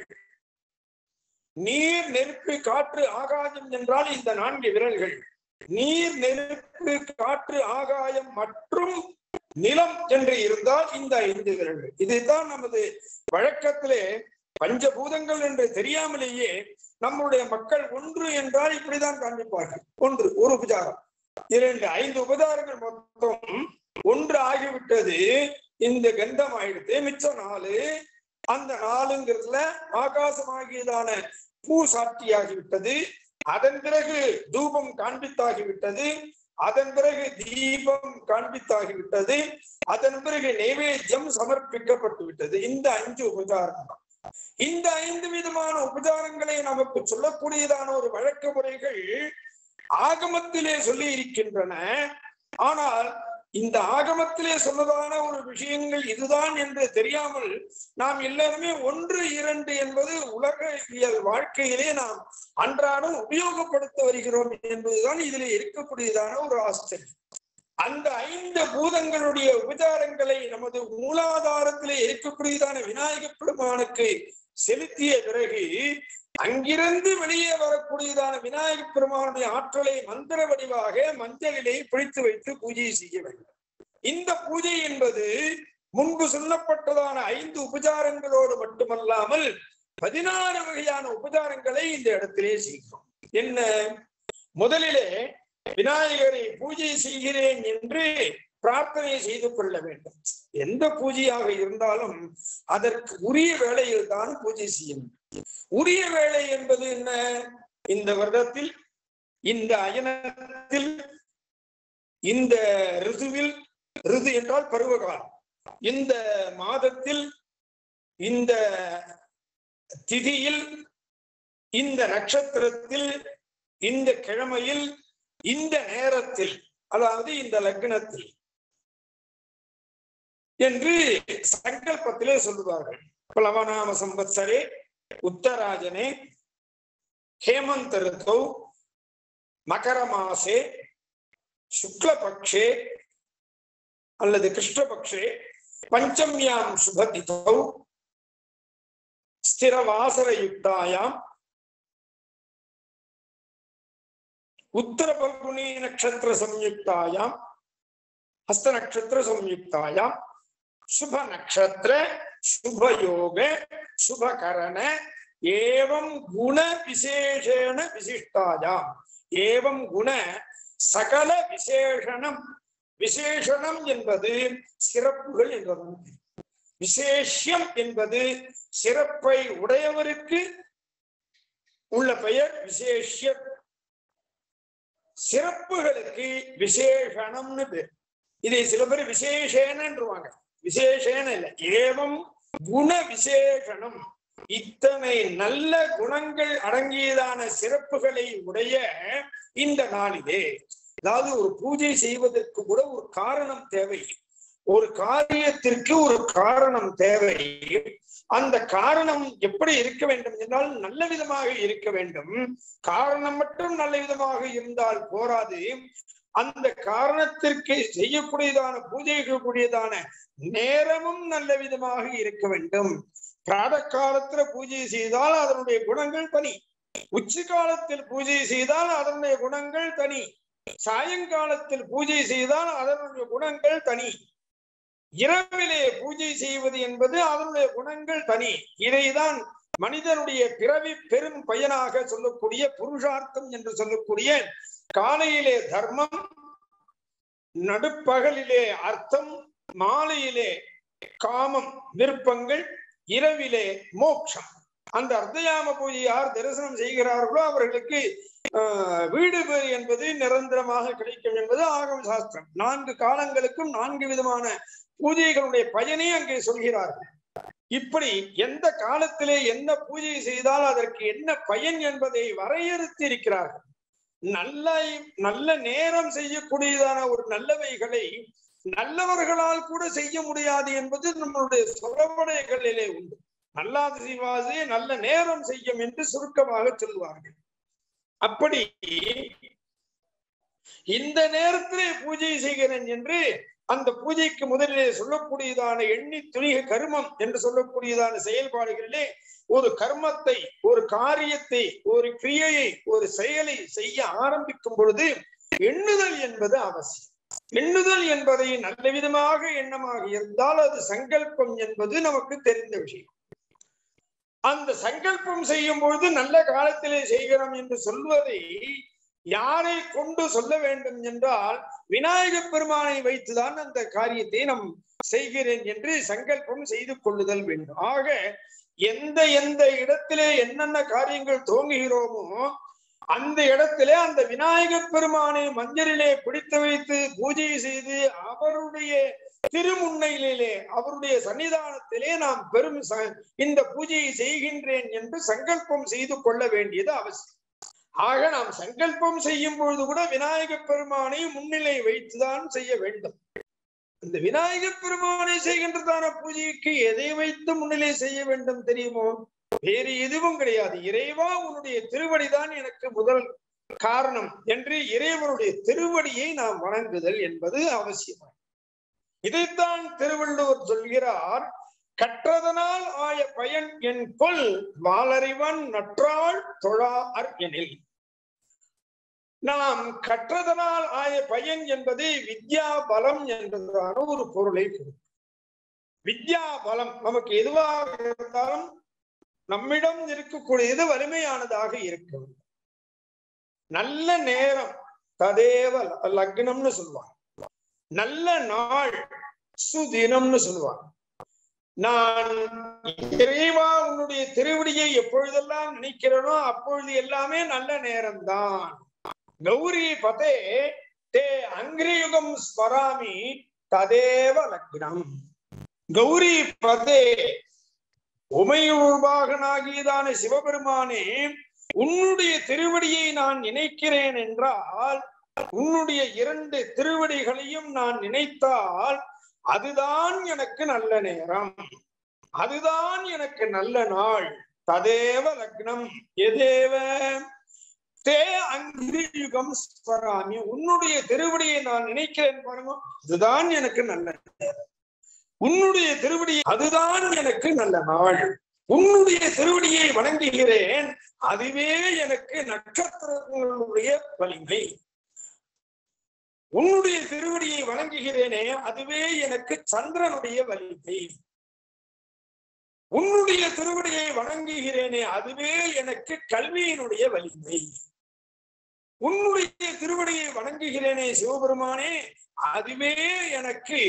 நீர் நெருப்பு காற்று ஆகாயம் என்றால் இந்த நான்கு விரல்கள் நீர் நெருப்பு காற்று ஆகாயம் மற்றும் நிலம் என்று இருந்தால் இந்த ஐந்து விரல்கள் இதுதான் நமது வழக்கத்திலே பஞ்சபூதங்கள் என்று தெரியாமலேயே நம்முடைய மக்கள் ஒன்று என்றால் இப்படிதான் காண்பிப்பார்கள் ஒன்று ஒரு உபச்சாரம் இரண்டு ஐந்து உபச்சாரங்கள் மொத்தம் ஒன்று ஆகிவிட்டது இந்த கந்தம் ஆயிடுது மிச்சம் நாலு அந்த நாலுங்கிறதுல ஆகாசமாகியதான பூ சாட்சியாகிவிட்டது அதன் பிறகு தூபம் காண்பித்தாகிவிட்டது அதன் பிறகு தீபம் காண்பித்தாகிவிட்டது அதன் பிறகு நைவேத்தியம் சமர்ப்பிக்கப்பட்டு விட்டது இந்த அஞ்சு உபச்சாரம் தான் இந்த ஐந்து விதமான உபச்சாரங்களை நமக்கு சொல்லக்கூடியதான ஒரு வழக்க முறைகள் ஆகமத்திலே சொல்லி இருக்கின்றன ஆனால் இந்த ஆகமத்திலே சொன்னதான ஒரு விஷயங்கள் இதுதான் என்று தெரியாமல் நாம் எல்லாருமே ஒன்று இரண்டு என்பது உலகியல் வாழ்க்கையிலே நாம் அன்றாடம் உபயோகப்படுத்த வருகிறோம் என்பதுதான் இதிலே இருக்கக்கூடியதான ஒரு ஆச்சரியம் அந்த ஐந்து பூதங்களுடைய உபச்சாரங்களை நமது மூலாதாரத்திலே இருக்கக்கூடியதான விநாயக பெருமானுக்கு செலுத்திய பிறகு அங்கிருந்து வெளியே வரக்கூடியதான விநாயக பெருமானுடைய ஆற்றலை மந்திர வடிவாக மஞ்சளிலே பிடித்து வைத்து பூஜை செய்ய வேண்டும் இந்த பூஜை என்பது முன்பு சொல்லப்பட்டதான ஐந்து உபச்சாரங்களோடு மட்டுமல்லாமல் பதினாறு வகையான உபச்சாரங்களை இந்த இடத்திலே செய்கிறோம் என்ன முதலிலே விநாயகரை பூஜை செய்கிறேன் என்று பிரார்த்தனை செய்து கொள்ள வேண்டும் எந்த பூஜையாக இருந்தாலும் அதற்கு உரிய வேளையில் தான் பூஜை செய்ய வேண்டும் உரிய வேலை என்பது என்ன இந்த வருடத்தில் இந்த அயனத்தில் இந்த ரிதுவில் ரிது என்றால் பருவகாலம் இந்த மாதத்தில் இந்த திதியில் இந்த நட்சத்திரத்தில் இந்த கிழமையில் இந்த நேரத்தில் அதாவது இந்த லக்னத்தில் என்று சங்கல்பத்திலே சொல்லுவார்கள் பிளவநாம சம்பத்சரே உத்தராஜனே ஹேமந்த ரிதௌ மகர மாசே சுக்லபக்ஷே அல்லது கிருஷ்ணபக்ஷே பஞ்சம்யாம் சுபதிதௌ ஸ்திரவாசரயுக்தாயாம் உத்தர பங்குனி நட்சத்திர சம்யுக்தாயாம் ஹஸ்த நட்சத்திர சம்யுக்தாயாம் சுப நட்சத்திர சுபயோக சுபகரண ஏவம் குண விசேஷேண விசிஷ்டாயாம் ஏவம் குண சகல விசேஷணம் விசேஷணம் என்பது சிறப்புகள் என்பது விசேஷம் என்பது சிறப்பை உடையவருக்கு உள்ள பெயர் விசேஷம் சிறப்புகளுக்கு விசேஷணம்னு பேர் இதை சில பேர் விசேஷேனன்றுவாங்க விசேஷேன இல்ல ஏவம் குண விசேஷணம் இத்தனை நல்ல குணங்கள் அடங்கியதான சிறப்புகளை உடைய இந்த நாளிலே அதாவது ஒரு பூஜை செய்வதற்கு கூட ஒரு காரணம் தேவை ஒரு காரியத்திற்கு ஒரு காரணம் தேவை அந்த காரணம் எப்படி இருக்க வேண்டும் என்றால் நல்ல விதமாக இருக்க வேண்டும் காரணம் மட்டும் நல்ல விதமாக இருந்தால் போராது அந்த காரணத்திற்கு செய்யக்கூடியதான பூஜைக்கு கூடியதான நேரமும் நல்ல விதமாக இருக்க வேண்டும் பிராத காலத்துல பூஜை செய்தால் அதனுடைய குணங்கள் தனி உச்சி காலத்தில் பூஜை செய்தால் அதனுடைய குணங்கள் தனி சாயங்காலத்தில் பூஜை செய்தால் அதனுடைய குணங்கள் தனி இரவிலே பூஜை செய்வது என்பது அதனுடைய குணங்கள் தனி இதைதான் மனிதனுடைய பிறவி பெரும் பயனாக சொல்லக்கூடிய புருஷார்த்தம் என்று சொல்லக்கூடிய காலையிலே தர்மம் நடுப்பகலிலே அர்த்தம் மாலையிலே காமம் விருப்பங்கள் இரவிலே மோட்சம் அந்த அர்த்தயாம பூஜை யார் தரிசனம் செய்கிறார்களோ அவர்களுக்கு வீடு பேர் என்பது நிரந்தரமாக கிடைக்கும் என்பது ஆகம சாஸ்திரம் நான்கு காலங்களுக்கும் நான்கு விதமான பூஜைகளுடைய பயனை அங்கே சொல்கிறார்கள் இப்படி எந்த காலத்திலே என்ன பூஜை செய்தால் அதற்கு என்ன பயன் என்பதை வரையறுத்து இருக்கிறார்கள் நல்ல நல்ல நேரம் செய்யக்கூடியதான ஒரு நல்லவைகளை நல்லவர்களால் கூட செய்ய முடியாது என்பது நம்மளுடைய சொரவடைகளிலே உண்டு நல்லாது செய்வாது நல்ல நேரம் செய்யும் என்று சுருக்கமாக சொல்லுவார்கள் அப்படி இந்த நேரத்திலே பூஜை செய்கிறேன் என்று அந்த பூஜைக்கு முதலிலே சொல்லக்கூடியதான எண்ணி துணிக கர்மம் என்று சொல்லக்கூடியதான செயல்பாடுகளிலே ஒரு கர்மத்தை ஒரு காரியத்தை ஒரு கிரியையை ஒரு செயலை செய்ய ஆரம்பிக்கும் பொழுது எண்ணுதல் என்பது அவசியம் எண்ணுதல் என்பதை நல்ல விதமாக எண்ணமாக இருந்தால் அது சங்கல்பம் என்பது நமக்கு தெரிந்த விஷயம் அந்த சங்கல்பம் செய்யும் பொழுது நல்ல காலத்திலே செய்கிறோம் என்று சொல்வதை யாரை கொண்டு சொல்ல வேண்டும் என்றால் விநாயக பெருமானை வைத்துதான் அந்த காரியத்தை நாம் செய்கிறேன் என்று சங்கல்பம் செய்து கொள்ளுதல் வேண்டும் ஆக எந்த எந்த இடத்திலே என்னென்ன காரியங்கள் துவங்குகிறோமோ அந்த இடத்திலே அந்த விநாயக பெருமானை மஞ்சளிலே பிடித்து வைத்து பூஜை செய்து அவருடைய திருமுன்னையிலே அவருடைய சன்னிதானத்திலே நாம் பெரும் இந்த பூஜையை செய்கின்றேன் என்று சங்கல்பம் செய்து கொள்ள வேண்டியது அவசியம் ஆக நாம் சங்கல்பம் செய்யும் பொழுது கூட விநாயக பெருமானை முன்னிலை வைத்துதான் செய்ய வேண்டும் இந்த விநாயக பெருமானை செய்கின்றதான பூஜைக்கு எதை வைத்து முன்னிலை செய்ய வேண்டும் தெரியுமோ வேறு எதுவும் கிடையாது இறைவா உன்னுடைய திருவடிதான் எனக்கு முதல் காரணம் என்று இறைவனுடைய திருவடியை நாம் வணங்குதல் என்பது அவசியம் இதைத்தான் திருவள்ளுவர் சொல்கிறார் கற்றதனால் ஆய பயன் என் கொல் வாளறிவன் நற்றாள் தொழார் எனில் நாம் கற்றதனால் ஆய பயன் என்பது வித்யா பலம் என்பதான ஒரு பொருளை கொடுக்கும் வித்யா பலம் நமக்கு எதுவாக இருந்தாலும் நம்மிடம் இருக்கக்கூடியது வலிமையானதாக இருக்க நல்ல நேரம் ததேவ லக்னம்னு சொல்லுவாங்க நல்ல நாள் சுதினம்னு சொல்லுவாங்க நான் இறைவா உன்னுடைய திருவடியை எப்பொழுதெல்லாம் நினைக்கிறேனோ அப்பொழுது எல்லாமே நல்ல நேரம்தான் கௌரி பதே தே அங்கிரியுகம் ஸ்மராமி ததேவ லக்னம் கௌரி பதே உமையுர்பாகனாகியதான சிவபெருமானே உன்னுடைய திருவடியை நான் நினைக்கிறேன் என்றால் உன்னுடைய இரண்டு திருவடிகளையும் நான் நினைத்தால் அதுதான் எனக்கு நல்ல நேரம் அதுதான் எனக்கு நல்ல நாள் ததேவ லக்னம் எதேவ தே அங்கிரியுகம் ஸ்மராமி உன்னுடைய திருவடியை நான் நினைக்கிறேன் பாருங்க இதுதான் எனக்கு நல்ல நேரம் உன்னுடைய திருவடி அதுதான் எனக்கு நல்ல நாள் உன்னுடைய திருவடியை வணங்குகிறேன் அதுவே எனக்கு நட்சத்திரங்களுடைய வலிமை உன்னுடைய திருவடியை வணங்குகிறேனே அதுவே எனக்கு சந்திரனுடைய வலிமை உன்னுடைய திருவடியை வணங்குகிறேனே அதுவே எனக்கு கல்வியினுடைய வலிமை உன்னுடைய திருவடியை வணங்குகிறேனே சிவபெருமானே அதுவே எனக்கு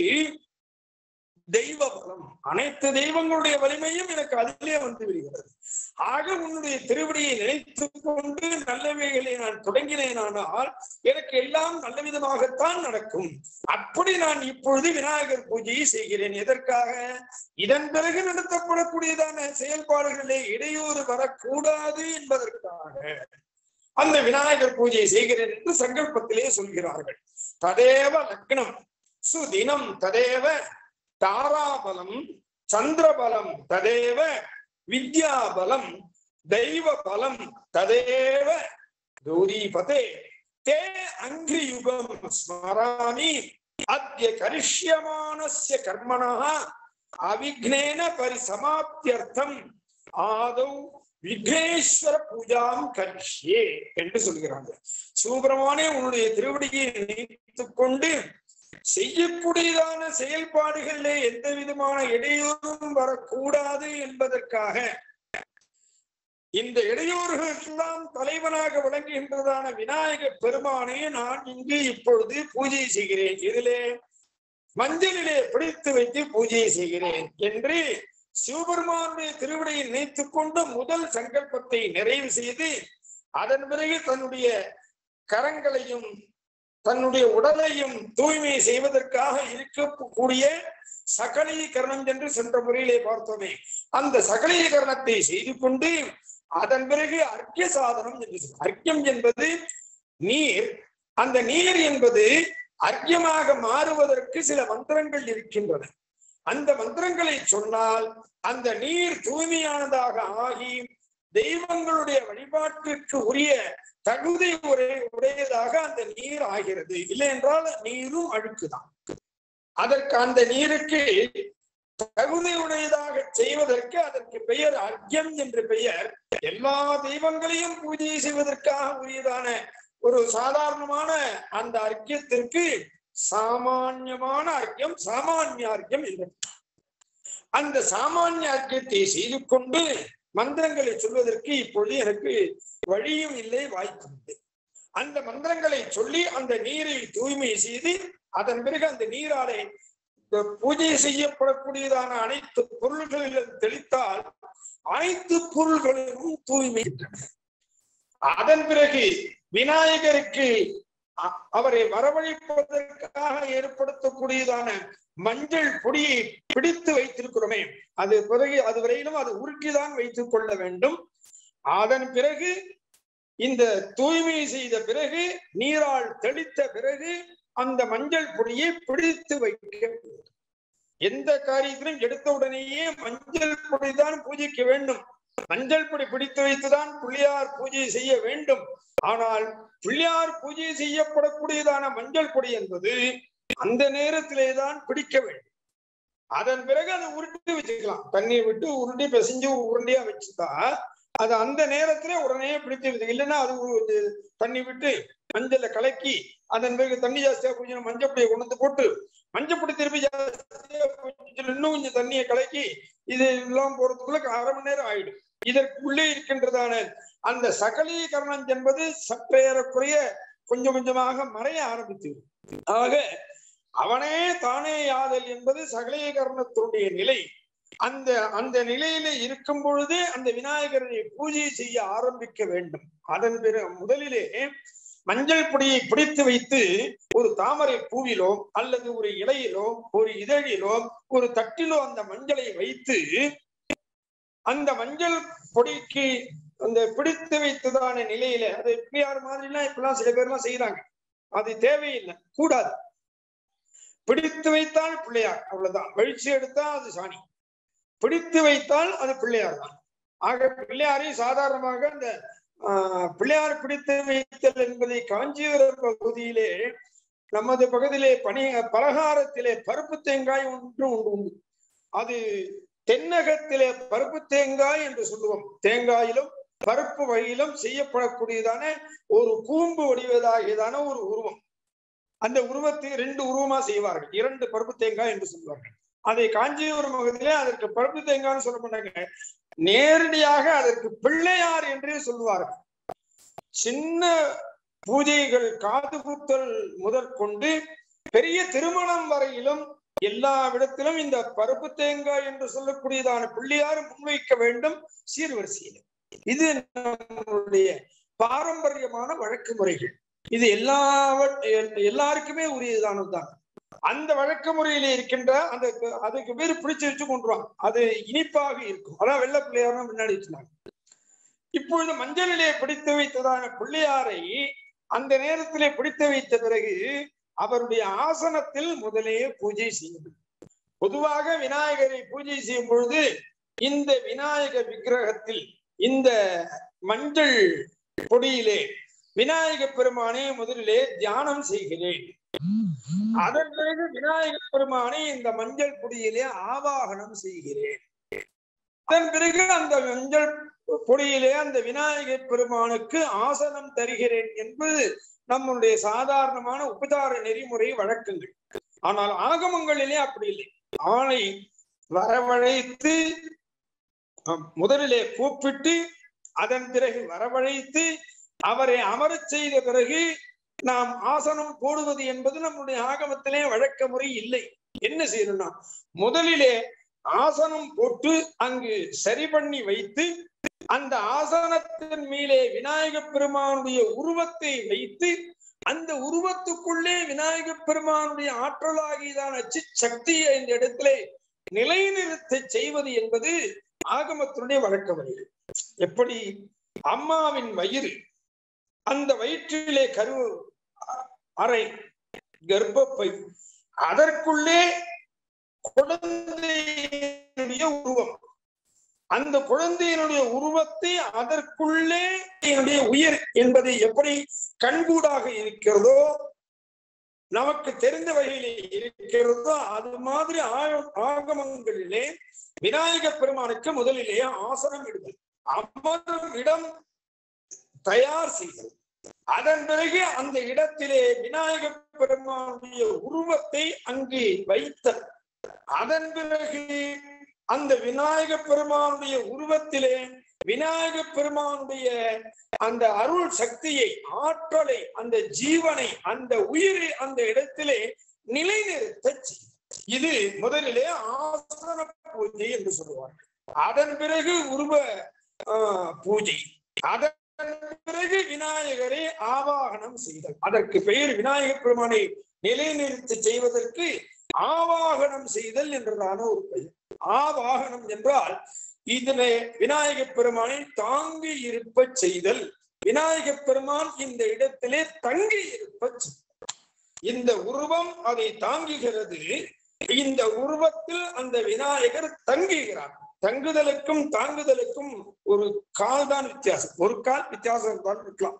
தெய்வ பலம் அனைத்து தெய்வங்களுடைய வலிமையும் எனக்கு அதிலே வந்து விடுகிறது ஆக உன்னுடைய திருவடியை நினைத்துக் கொண்டு நல்லவைகளை நான் தொடங்கினேனானால் எனக்கு எல்லாம் நல்ல விதமாகத்தான் நடக்கும் அப்படி நான் இப்பொழுது விநாயகர் பூஜையை செய்கிறேன் எதற்காக இதன் பிறகு நடத்தப்படக்கூடியதான செயல்பாடுகளிலே இடையூறு வரக்கூடாது என்பதற்காக அந்த விநாயகர் பூஜையை செய்கிறேன் என்று சங்கல்பத்திலே சொல்கிறார்கள் ததேவ லக்னம் சுதினம் ததேவ தாராபலம் சந்திரபலம் ததேவ வித்யாபலம் தெய்வ பலம் ததேவ கௌரிபதே தே அங்கிரியுகம் ஸ்மராமி அத்ய கரிஷ்யமானஸ்ய கர்மணः அவிக்னேன பரிசமாப்தியர்த்தம் ஆதௌ விக்னேஸ்வர பூஜாம் கரிஷ்யே என்று சொல்கிறாங்க சூபரமானே உன்னுடைய திருவடியை நினைத்துக் கொண்டு செய்யக்கூடியதான செயல்பாடுகளிலே எந்த விதமான இடையூறும் வரக்கூடாது என்பதற்காக இந்த இடையூறுகளுக்கெல்லாம் தலைவனாக விளங்குகின்றதான விநாயக பெருமானே நான் இங்கு இப்பொழுது பூஜை செய்கிறேன் இதிலே மஞ்சளிலே பிடித்து வைத்து பூஜை செய்கிறேன் என்று சிவபெருமானுடைய திருவிடையை நினைத்துக் கொண்டு முதல் சங்கல்பத்தை நிறைவு செய்து அதன் பிறகு தன்னுடைய கரங்களையும் தன்னுடைய உடலையும் தூய்மை செய்வதற்காக இருக்கக்கூடிய சகலீகரணம் என்று சென்ற முறையிலே பார்த்தோமே அந்த சகலீகரணத்தை செய்து கொண்டு அதன் பிறகு அர்க்கிய சாதனம் என்று சொல்லும். அர்க்கியம் என்பது நீர் அந்த நீர் என்பது அர்க்கியமாக மாறுவதற்கு சில மந்திரங்கள் இருக்கின்றன அந்த மந்திரங்களை சொன்னால் அந்த நீர் தூய்மையானதாக ஆகி தெய்வங்களுடைய வழிபாட்டிற்கு உரிய தகுதி உரை உடையதாக அந்த நீர் ஆகிறது இல்லை என்றால் நீரும் அழுக்குதான் அதற்கு அந்த நீருக்கு தகுதி உடையதாக செய்வதற்கு அதற்கு பெயர் அர்க்கியம் என்று பெயர் எல்லா தெய்வங்களையும் பூஜை செய்வதற்காக உரியதான ஒரு சாதாரணமான அந்த அர்க்கியத்திற்கு சாமான்யமான அர்க்கியம் சாமானிய அர்க்கியம் என்று அந்த சாமானிய அர்க்கியத்தை செய்து கொண்டு மந்திரங்களை சொல்வதற்கு இப்பொழுது எனக்கு வழியும் இல்லை வாய்ப்பும் இல்லை அந்த மந்திரங்களை சொல்லி அந்த நீரை தூய்மை செய்து அதன் பிறகு அந்த நீராலை இந்த பூஜை செய்யப்படக்கூடியதான அனைத்து பொருள்களிலும் தெளித்தால் அனைத்து பொருள்களிலும் தூய்மை அதன் பிறகு விநாயகருக்கு அ- அவரை வரவழைப்பதற்காக ஏற்படுத்தக்கூடியதான மஞ்சள் பொடியை பிடித்து வைத்திருக்கிறோமே அது பிறகு அது வரையிலும் அது உருட்டிதான் வைத்துக் கொள்ள வேண்டும் அதன் பிறகு இந்த தூய்மை செய்த பிறகு நீரால் தெளித்த பிறகு அந்த மஞ்சள் பொடியை பிடித்து வைக்க வேண்டும். எந்த காரியத்திலும் எடுத்த உடனேயே மஞ்சள் பொடிதான் பூஜைக்க வேண்டும் மஞ்சள் பொடி பிடித்து வைத்துதான் பிள்ளையார் பூஜை செய்ய வேண்டும் ஆனால் பிள்ளையார் பூஜை செய்யப்படக்கூடியதான மஞ்சள் பொடி என்பது அந்த நேரத்திலே தான் பிடிக்க வேண்டும் அதன் பிறகு அதை உருட்டி வச்சுக்கலாம் தண்ணியை விட்டு உருட்டி பிசைஞ்சு உருண்டையா வச்சுட்டா அது அந்த நேரத்திலே உடனே பிடித்து வைத்து இல்லைன்னா அது ஒரு தண்ணி விட்டு மஞ்சளை கலக்கி அதன் பிறகு தண்ணி ஜாஸ்தியா கொஞ்சம் மஞ்சள் பொடியை கொண்டு வந்து போட்டு மஞ்சள் பொடி திருப்பி ஜாஸ்தியா கொஞ்சம் இன்னும் கொஞ்சம் தண்ணியை கலக்கி இது எல்லாம் போறதுக்குள்ள அரை மணி நேரம் ஆயிடும் இதற்குள்ளே இருக்கின்றதான அந்த சகலீகரணம் என்பது சற்றேறக்குறைய கொஞ்சம் கொஞ்சமாக மறைய ஆரம்பித்து விடும். ஆக அவனே தானே யாதல் என்பது சகலீகரணத்தினுடைய நிலை அந்த அந்த நிலையில இருக்கும் பொழுதே அந்த விநாயகரை பூஜை செய்ய ஆரம்பிக்க வேண்டும் அதன் பிறகு முதலிலே மஞ்சள் பொடியை பிடித்து வைத்து ஒரு தாமரை பூவிலோ அல்லது ஒரு இலையிலோ ஒரு இதழிலோ ஒரு தட்டிலோ அந்த மஞ்சளை வைத்து அந்த மஞ்சள் பொடிக்கு அந்த பிடித்து வைத்ததான நிலையில அது பிள்ளையார் மாதிரிலாம் இப்பெல்லாம் சில பேர்லாம் செய்யறாங்க அது தேவையில்லை கூடாது பிடித்து வைத்தால் பிள்ளையார் அவ்வளவுதான் வெளிச்சு எடுத்தா அது சாணி பிடித்து வைத்தால் அது பிள்ளையார் தான் ஆக பிள்ளையாரை சாதாரணமாக அந்த ஆஹ், பிள்ளையார் பிடித்து வைத்தல் என்பதை காஞ்சிபுரம் பகுதியிலே நமது பகுதியிலே பணி பலகாரத்திலே பருப்பு தேங்காய் ஒன்று உண்டு உண்டு அது தென்னகத்திலே பருப்பு தேங்காய் என்று சொல்லுவோம் தேங்காயிலும் பருப்பு வகையிலும் செய்யப்படக்கூடியதான ஒரு கூம்பு வடிவதாகியதான ஒரு உருவம் அந்த உருவத்தை ரெண்டு உருவமா செய்வார்கள் இரண்டு பருப்பு தேங்காய் என்று சொல்வார்கள் அதை காஞ்சிபுரம் பகுதியிலே அதற்கு பருப்பு தேங்காய்னு சொல்ல மாட்டாங்க நேரடியாக அதற்கு பிள்ளையார் என்றே சொல்வார்கள் சின்ன பூஜைகள் காது குத்தல் முதற்கொண்டு பெரிய திருமணம் வரையிலும் எல்லா விடத்திலும் இந்த பருப்பு தேங்காய் என்று சொல்லக்கூடியதான பிள்ளையார் முன்வைக்க வேண்டும் சீர்வரிசையில் இது நம்மளுடைய பாரம்பரியமான வழக்கு முறைகள் இது எல்லா எல்லாருக்குமே உரியதானதுதான் அந்த வழக்கு முறையில இருக்கின்ற அந்த அதுக்கு பேர் பிடிச்சு வச்சு கொண்டுருவாங்க அது இனிப்பாக இருக்கும் அதான் வெள்ளை பிள்ளையார் முன்னாடி வச்சிருந்தாங்க இப்பொழுது மஞ்சளிலே பிடித்து வைத்ததான பிள்ளையாரை அந்த நேரத்திலே பிடித்து வைத்த பிறகு அவருடைய ஆசனத்தில் முதலே பூஜை செய்யும் பொதுவாக விநாயகரை பூஜை செய்யும் பொழுது இந்த விநாயக விக்கிரகத்தில் இந்த மஞ்சள் பொடியிலே விநாயக பெருமானை முதலிலே தியானம் செய்கிறேன் அதன் பிறகு விநாயக பெருமானை இந்த மஞ்சள் பொடியிலே ஆவாகனம் செய்கிறேன் அதன் பிறகு அந்த மஞ்சள் பொடியிலே அந்த விநாயக பெருமானுக்கு ஆசனம் தருகிறேன் என்பது நம்முடைய சாதாரணமான உபதார நெறிமுறை வழக்கங்கள் ஆனால் ஆகமங்களிலே அப்படி இல்லை ஆணை வரவழைத்து அஹ், முதலிலே கூப்பிட்டு அதன் பிறகு வரவழைத்து அவரை அமரச் செய்த பிறகு நாம் ஆசனம் போடுவது என்பது நம்முடைய ஆகமத்திலே வழக்க முறை இல்லை என்ன செய்யணும்னா முதலிலே ஆசனம் போட்டு அங்கு சரி பண்ணி வைத்து அந்த ஆசனத்தின் மேலே விநாயக பெருமானுடைய உருவத்தை வைத்து அந்த உருவத்துக்குள்ளே விநாயக பெருமானுடைய ஆற்றலாகியதான சக்தியை இந்த இடத்திலே நிலைநிறுத்த செய்வது என்பது ஆகமத்தினுடைய வழக்க முறை எப்படி அம்மாவின் வயிறு அந்த வயிற்றிலே கரு அறை கர்ப்பப்பை அதற்குள்ளே குழந்தையினுடைய உருவம் அந்த குழந்தையினுடைய உருவத்தை அதற்குள்ளே என்னுடைய உயிர் என்பது எப்படி கண்கூடாக இருக்கிறதோ நமக்கு தெரிந்த வகையிலே இருக்கிறதோ அது மாதிரி ஆ- ஆகமங்களிலே விநாயக பெருமானுக்கு முதலிலே ஆசனம் இடுதல் அமரும் இடம் தயார் செய்தல் அதன் பிறகு அந்த இடத்திலே விநாயக பெருமானுடைய உருவத்தை அங்கே வைத்தல் அதன் பிறகு அந்த விநாயக பெருமானுடைய உருவத்திலே விநாயக பெருமானுடைய அந்த அருள் சக்தியை ஆற்றலை அந்த ஜீவனை அந்த உயிரை அந்த இடத்திலே நிலைநிறுத்த செய்யும். இது முதலிலே ஆசன பூஜை என்று சொல்லுவார்கள் அதன் பிறகு உருவ ஆஹ், பூஜை அதன் பிறகு விநாயகரை ஆவாகனம் செய்தல் அதற்கு பெயர் விநாயக பெருமானை நிலைநிறுத்தி செய்வதற்கு ஆவாகனம் செய்தல் என்றதான ஒரு பெயர் ஆவாகனம் என்றால் இதனை விநாயக பெருமானை தாங்கி இருப்ப செய்தல் விநாயக பெருமான் இந்த இடத்திலே தங்கி இருப்ப செய்தல். இந்த உருவம் அதை தாங்குகிறது இந்த உருவத்தில் அந்த விநாயகர் தங்குகிறார் தங்குதலுக்கும் தாங்குதலுக்கும் ஒரு கால் தான் வித்தியாசம் ஒரு கால் வித்தியாசம் தான் இருக்கலாம்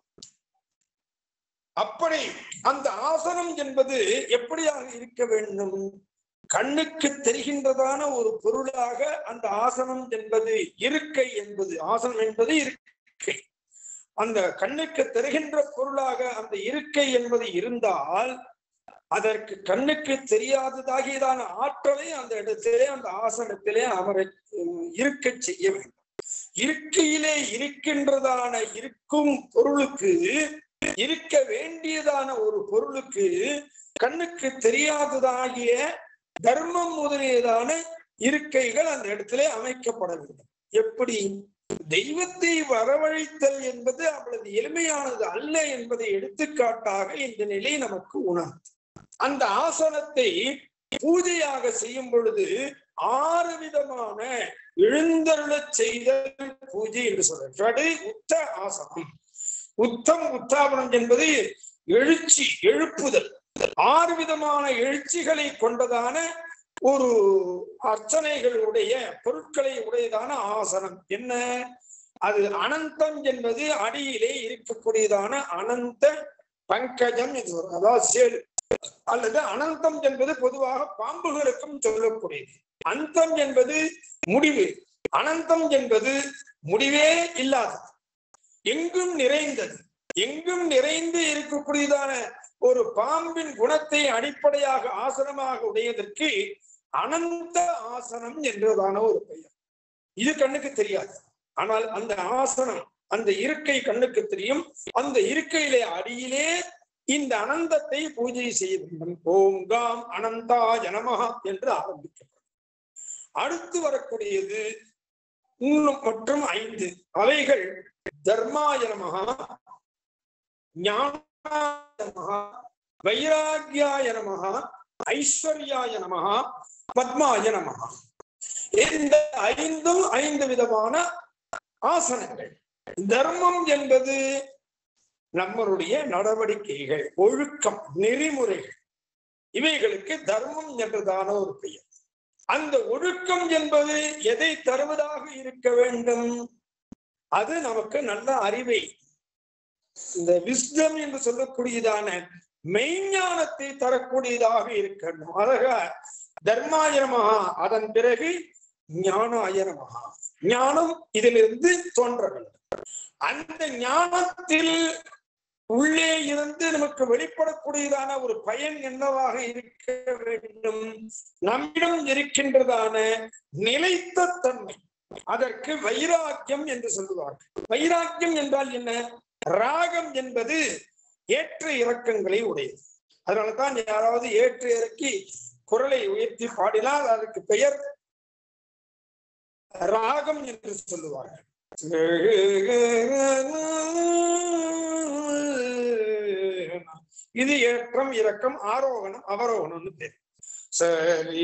அப்படி அந்த ஆசனம் என்பது எப்படியாக இருக்க வேண்டும் கண்ணுக்கு தெரிகின்றதான ஒரு பொருளாக அந்த ஆசனம் என்பது இருக்கை என்பது ஆசனம் என்பது இருக்கை அந்த கண்ணுக்கு தெரிகின்ற பொருளாக அந்த இருக்கை என்பது இருந்தால் அதற்கு கண்ணுக்கு தெரியாததாகியதான ஆற்றலை அந்த இடத்திலே அந்த ஆசனத்திலே அமர இருக்க செய்ய வேண்டும் இருக்கையிலே இருக்கின்றதான இருக்கும் பொருளுக்கு இருக்க வேண்டியதான ஒரு பொருளுக்கு கண்ணுக்கு தெரியாததாகிய தர்மம் முதலியதான இருக்கைகள் அந்த இடத்திலே அமைக்கப்பட வேண்டும் எப்படி தெய்வத்தை வரவழைத்தல் என்பது அவ்வளவு எளிமையானது அல்ல என்பதை எடுத்துக்காட்டாக இந்த நிலை நமக்கு உணர்த்து அந்த ஆசனத்தை பூஜையாக செய்யும் பொழுது ஆறு விதமான எழுந்தருளச் செய்தல் பூஜை என்று சொல்றது உத்த ஆசனம் உத்தம் உத்தாபனம் என்பது எழுச்சி எழுப்புதல் ஆறு விதமான எழுச்சிகளை கொண்டதான ஒரு அர்ச்சனைகளுடைய பொருட்களை உடையதான ஆசனம் என்ன அது அனந்தம் என்பது அடியிலே இருக்கக்கூடியதான அனந்த பங்கஜம் என்று வரும். அதாவது சேரு அல்லது அனந்தம் என்பது பொதுவாக பாம்புகளுக்கும் சொல்லக்கூடியது அந்தம் என்பது முடிவு அனந்தம் என்பது முடிவே இல்லாதது எங்கும் நிறைந்தது எங்கும் நிறைந்து இருக்கக்கூடியதான ஒரு பாம்பின் குணத்தை அடிப்படையாக ஆசனமாக உடையதற்கு அனந்த ஆசனம் என்றதான ஒரு பெயர் இது கண்ணுக்கு தெரியாது ஆனால் அந்த ஆசனம் அந்த இருக்கை கண்ணுக்கு தெரியும் அந்த இருக்கையிலே அடியிலே இந்த அனந்தத்தை பூஜை செய்ய வேண்டும் ஓங்காம் அனந்தா ஜனமகா என்று ஆரம்பிக்கப்படும் அடுத்து வரக்கூடியது இன்னும் மற்றும் ஐந்து அவைகள் தர்மாய நமகா ஞானாய நமகா வைராகியாய நமகா ஐஸ்வர்யாய நமகா பத்மாய நமகா இந்த ஐந்தும் ஐந்து விதமான ஆசனங்கள் தர்மம் என்பது நம்மளுடைய நடவடிக்கைகள் ஒழுக்கம் நெறிமுறைகள் இவைகளுக்கு தர்மம் என்றதான ஒரு பெயர் அந்த ஒழுக்கம் என்பது எதை தருவதாக இருக்க வேண்டும் அது நமக்கு நல்ல அறிவை இந்த விஸ்டம் என்று சொல்லக்கூடியதான மெய்ஞானத்தை தரக்கூடியதாக இருக்கணும் அழக தர்மாயனமகா அதன் பிறகு ஞானாயனமகா ஞானம் இதிலிருந்து தோன்ற வேண்டும் அந்த ஞானத்தில் உள்ளே இருந்து நமக்கு வெளிப்படக்கூடியதான ஒரு பயன் என்னவாக இருக்க வேண்டும் நம்மிடம் இருக்கின்றதான நிலைத்த தன்மை அதற்கு வைராக்கியம் என்று சொல்லுவார்கள் வைராக்கியம் என்றால் என்ன ராகம் என்பது ஏற்ற இறக்கங்களை உடையது அதனாலதான் யாராவது ஏற்ற இறக்கி குரலை உயர்த்தி பாடினால் அதற்கு பெயர் ராகம் என்று சொல்லுவார்கள் இது ஏற்றம் இறக்கம் ஆரோகணம் அவரோகணம்னு பேர் சரி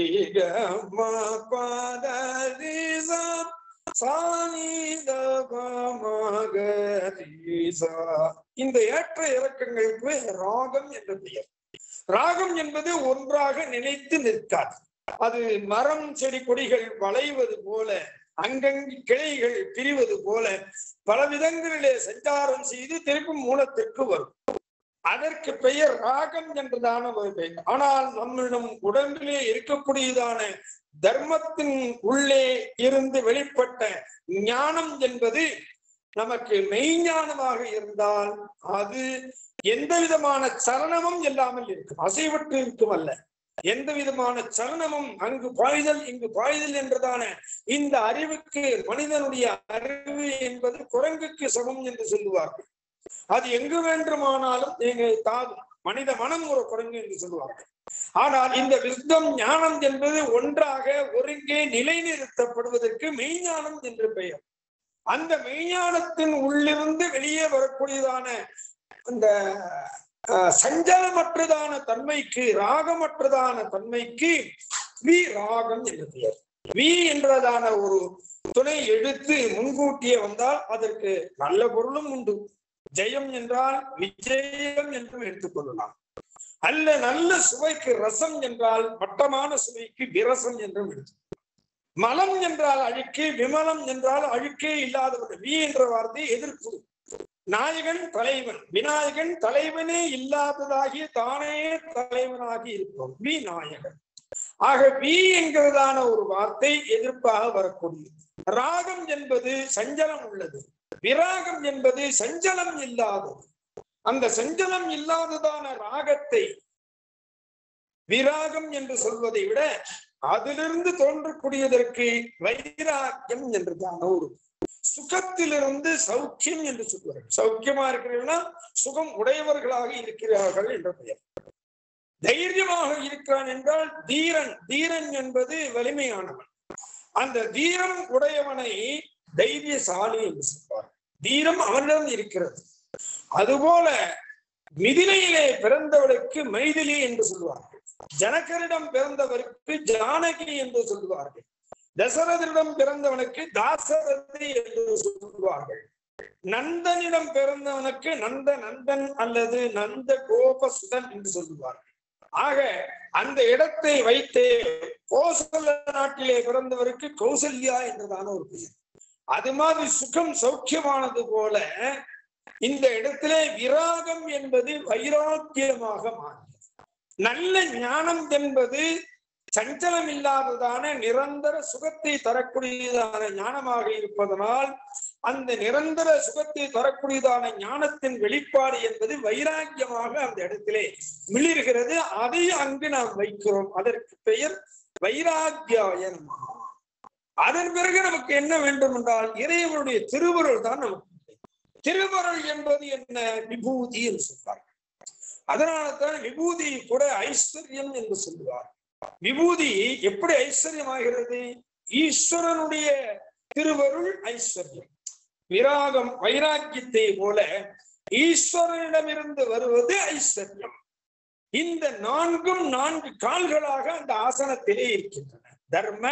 இந்த ஏற்ற இறக்கங்களுக்கு ராகம் என்ற பெயர் ராகம் என்பது ஒன்றாக நினைத்து நிற்காது அது மரம் செடி கொடிகள் வளைவது போல அங்கங்கு கிளைகள் பிரிவது போல பல விதங்களிலே சஞ்சாரம் செய்து திருப்பும் மூலத்திற்கு வரும் அதற்கு பெயர் ராகம் என்றுதான ஒரு பெயர் ஆனால் நம்மிடம் உடம்பிலே இருக்கக்கூடியதான தர்மத்தின் உள்ளே இருந்து வெளிப்பட்ட ஞானம் என்பது நமக்கு மெய்ஞானமாக இருந்தால் அது எந்த விதமான சலனமும் இல்லாமல் இருக்கும் அசைவற்று இருக்கும் அல்ல எந்த விதமான சலனமும் அங்கு பாய்தல் இங்கு பாய்தல் என்றதான இந்த அறிவுக்கு மனிதனுடைய அறிவு என்பது குரங்குக்கு சமம் என்று சொல்லுவார்கள் அது எங்கு வேண்டுமானாலும் நீங்க தாவும் மனித மனம் ஒரு குரங்கு என்று சொல்லுவார்கள் ஆனால் இந்த விஸ்தம் ஞானம் என்பது ஒன்றாக ஒருங்கே நிலைநிறுத்தப்படுவதற்கு மெய்ஞானம் என்று பெயர் அந்த மெய்ஞானத்தின் உள்ளிருந்து வெளியே வரக்கூடியதான அந்த சஞ்சலமற்றதான தன்மைக்கு ராகமற்றதான தன்மைக்கு வி ராகம் என்று பெயர் வி என்றதான ஒரு துணை எழுத்து முன்கூட்டியே வந்தால் அதற்கு நல்ல பொருளும் உண்டு ஜெயம் என்றால் விஜயம் என்றும் எடுத்துக்கொள்ளலாம் அல்ல நல்ல சுவைக்கு ரசம் என்றால் மட்டமான சுவைக்கு விரசம் என்றும் எடுத்து மலம் என்றால் அழுக்கு விமலம் என்றால் அழுக்கே இல்லாதவர்கள் வி என்ற வார்த்தை எதிர்ப்பு நாயகன் தலைவன் விநாயகன் தலைவனே இல்லாததாகிய தானே தலைவனாகி இருப்போம் வி நாயகன் ஆக வி என்கிறதான ஒரு வார்த்தை எதிர்ப்பாக வரக்கூடியது ராகம் என்பது சஞ்சலம் உள்ளது விராகம் என்பது சஞ்சலம் இல்லாதது அந்த சஞ்சலம் இல்லாததான ராகத்தை விராகம் என்று சொல்வதை விட அதிலிருந்து தோன்றக்கூடியதற்கு வைராக்கியம் என்றுதான ஒரு சுகத்திலிருந்து சௌக்கியம் என்று சொல்வார்கள் சௌக்கியமா இருக்கிறீர்கள்னா சுகம் உடையவர்களாக இருக்கிறார்கள் என்ற பெயர் தைரியமாக இருக்கிறான் என்றால் தீரன் தீரன் என்பது வலிமையானவன் அந்த தீரம் உடையவனை தைரியசாலி என்று சொல்வார் தீரம் அவனிடம் இருக்கிறது அதுபோல மிதிலையிலே பிறந்தவளுக்கு மைதிலி என்று சொல்வார்கள் ஜனகரிடம் பிறந்தவருக்கு ஜானகி என்று சொல்லுவார்கள் தசரதனிடம் பிறந்தவனுக்கு தாசரதி என்று சொல்லுவார்கள் நந்தனிடம் பிறந்தவனுக்கு நந்த நந்தன் அல்லது நந்த கோபசுதன் என்று சொல்லுவார்கள் ஆக அந்த இடத்தை வைத்து கோசல நாட்டிலே பிறந்தவருக்கு கௌசல்யா என்றதான ஒரு பெயர் அது மாதிரி சுகம் சௌக்கியமானது போல இந்த இடத்திலே விராகம் என்பது வைராக்கியமாக மாறியது நல்ல ஞானம் என்பது சஞ்சலம் இல்லாததான நிரந்தர சுகத்தை தரக்கூடியதான ஞானமாக இருப்பதனால் அந்த நிரந்தர சுகத்தை தரக்கூடியதான ஞானத்தின் வெளிப்பாடு என்பது வைராக்கியமாக அந்த இடத்திலே மிளிர்கிறது அதை அங்கு நாம் வைக்கிறோம் அதற்கு பெயர் வைராக்கியாயன் அதன் பிறகு நமக்கு என்ன வேண்டும் என்றால் இறைவனுடைய திருவருள் தான் நமக்கு திருவருள் என்பது என்ன விபூதி என்று சொல்வார்கள் அதனால தான் விபூதி கூட ஐஸ்வர்யம் என்று சொல்லுவார் விபூதி எப்படி ஐஸ்வர்யமாகிறது ஈஸ்வரனுடைய திருவருள் ஐஸ்வர்யம் விராகம் வைராக்கியத்தை போல ஈஸ்வரனிடமிருந்து வருவது ஐஸ்வர்யம் இந்த நான்கும் நான்கு கால்களாக அந்த ஆசனத்திலே இருக்கின்றன தர்ம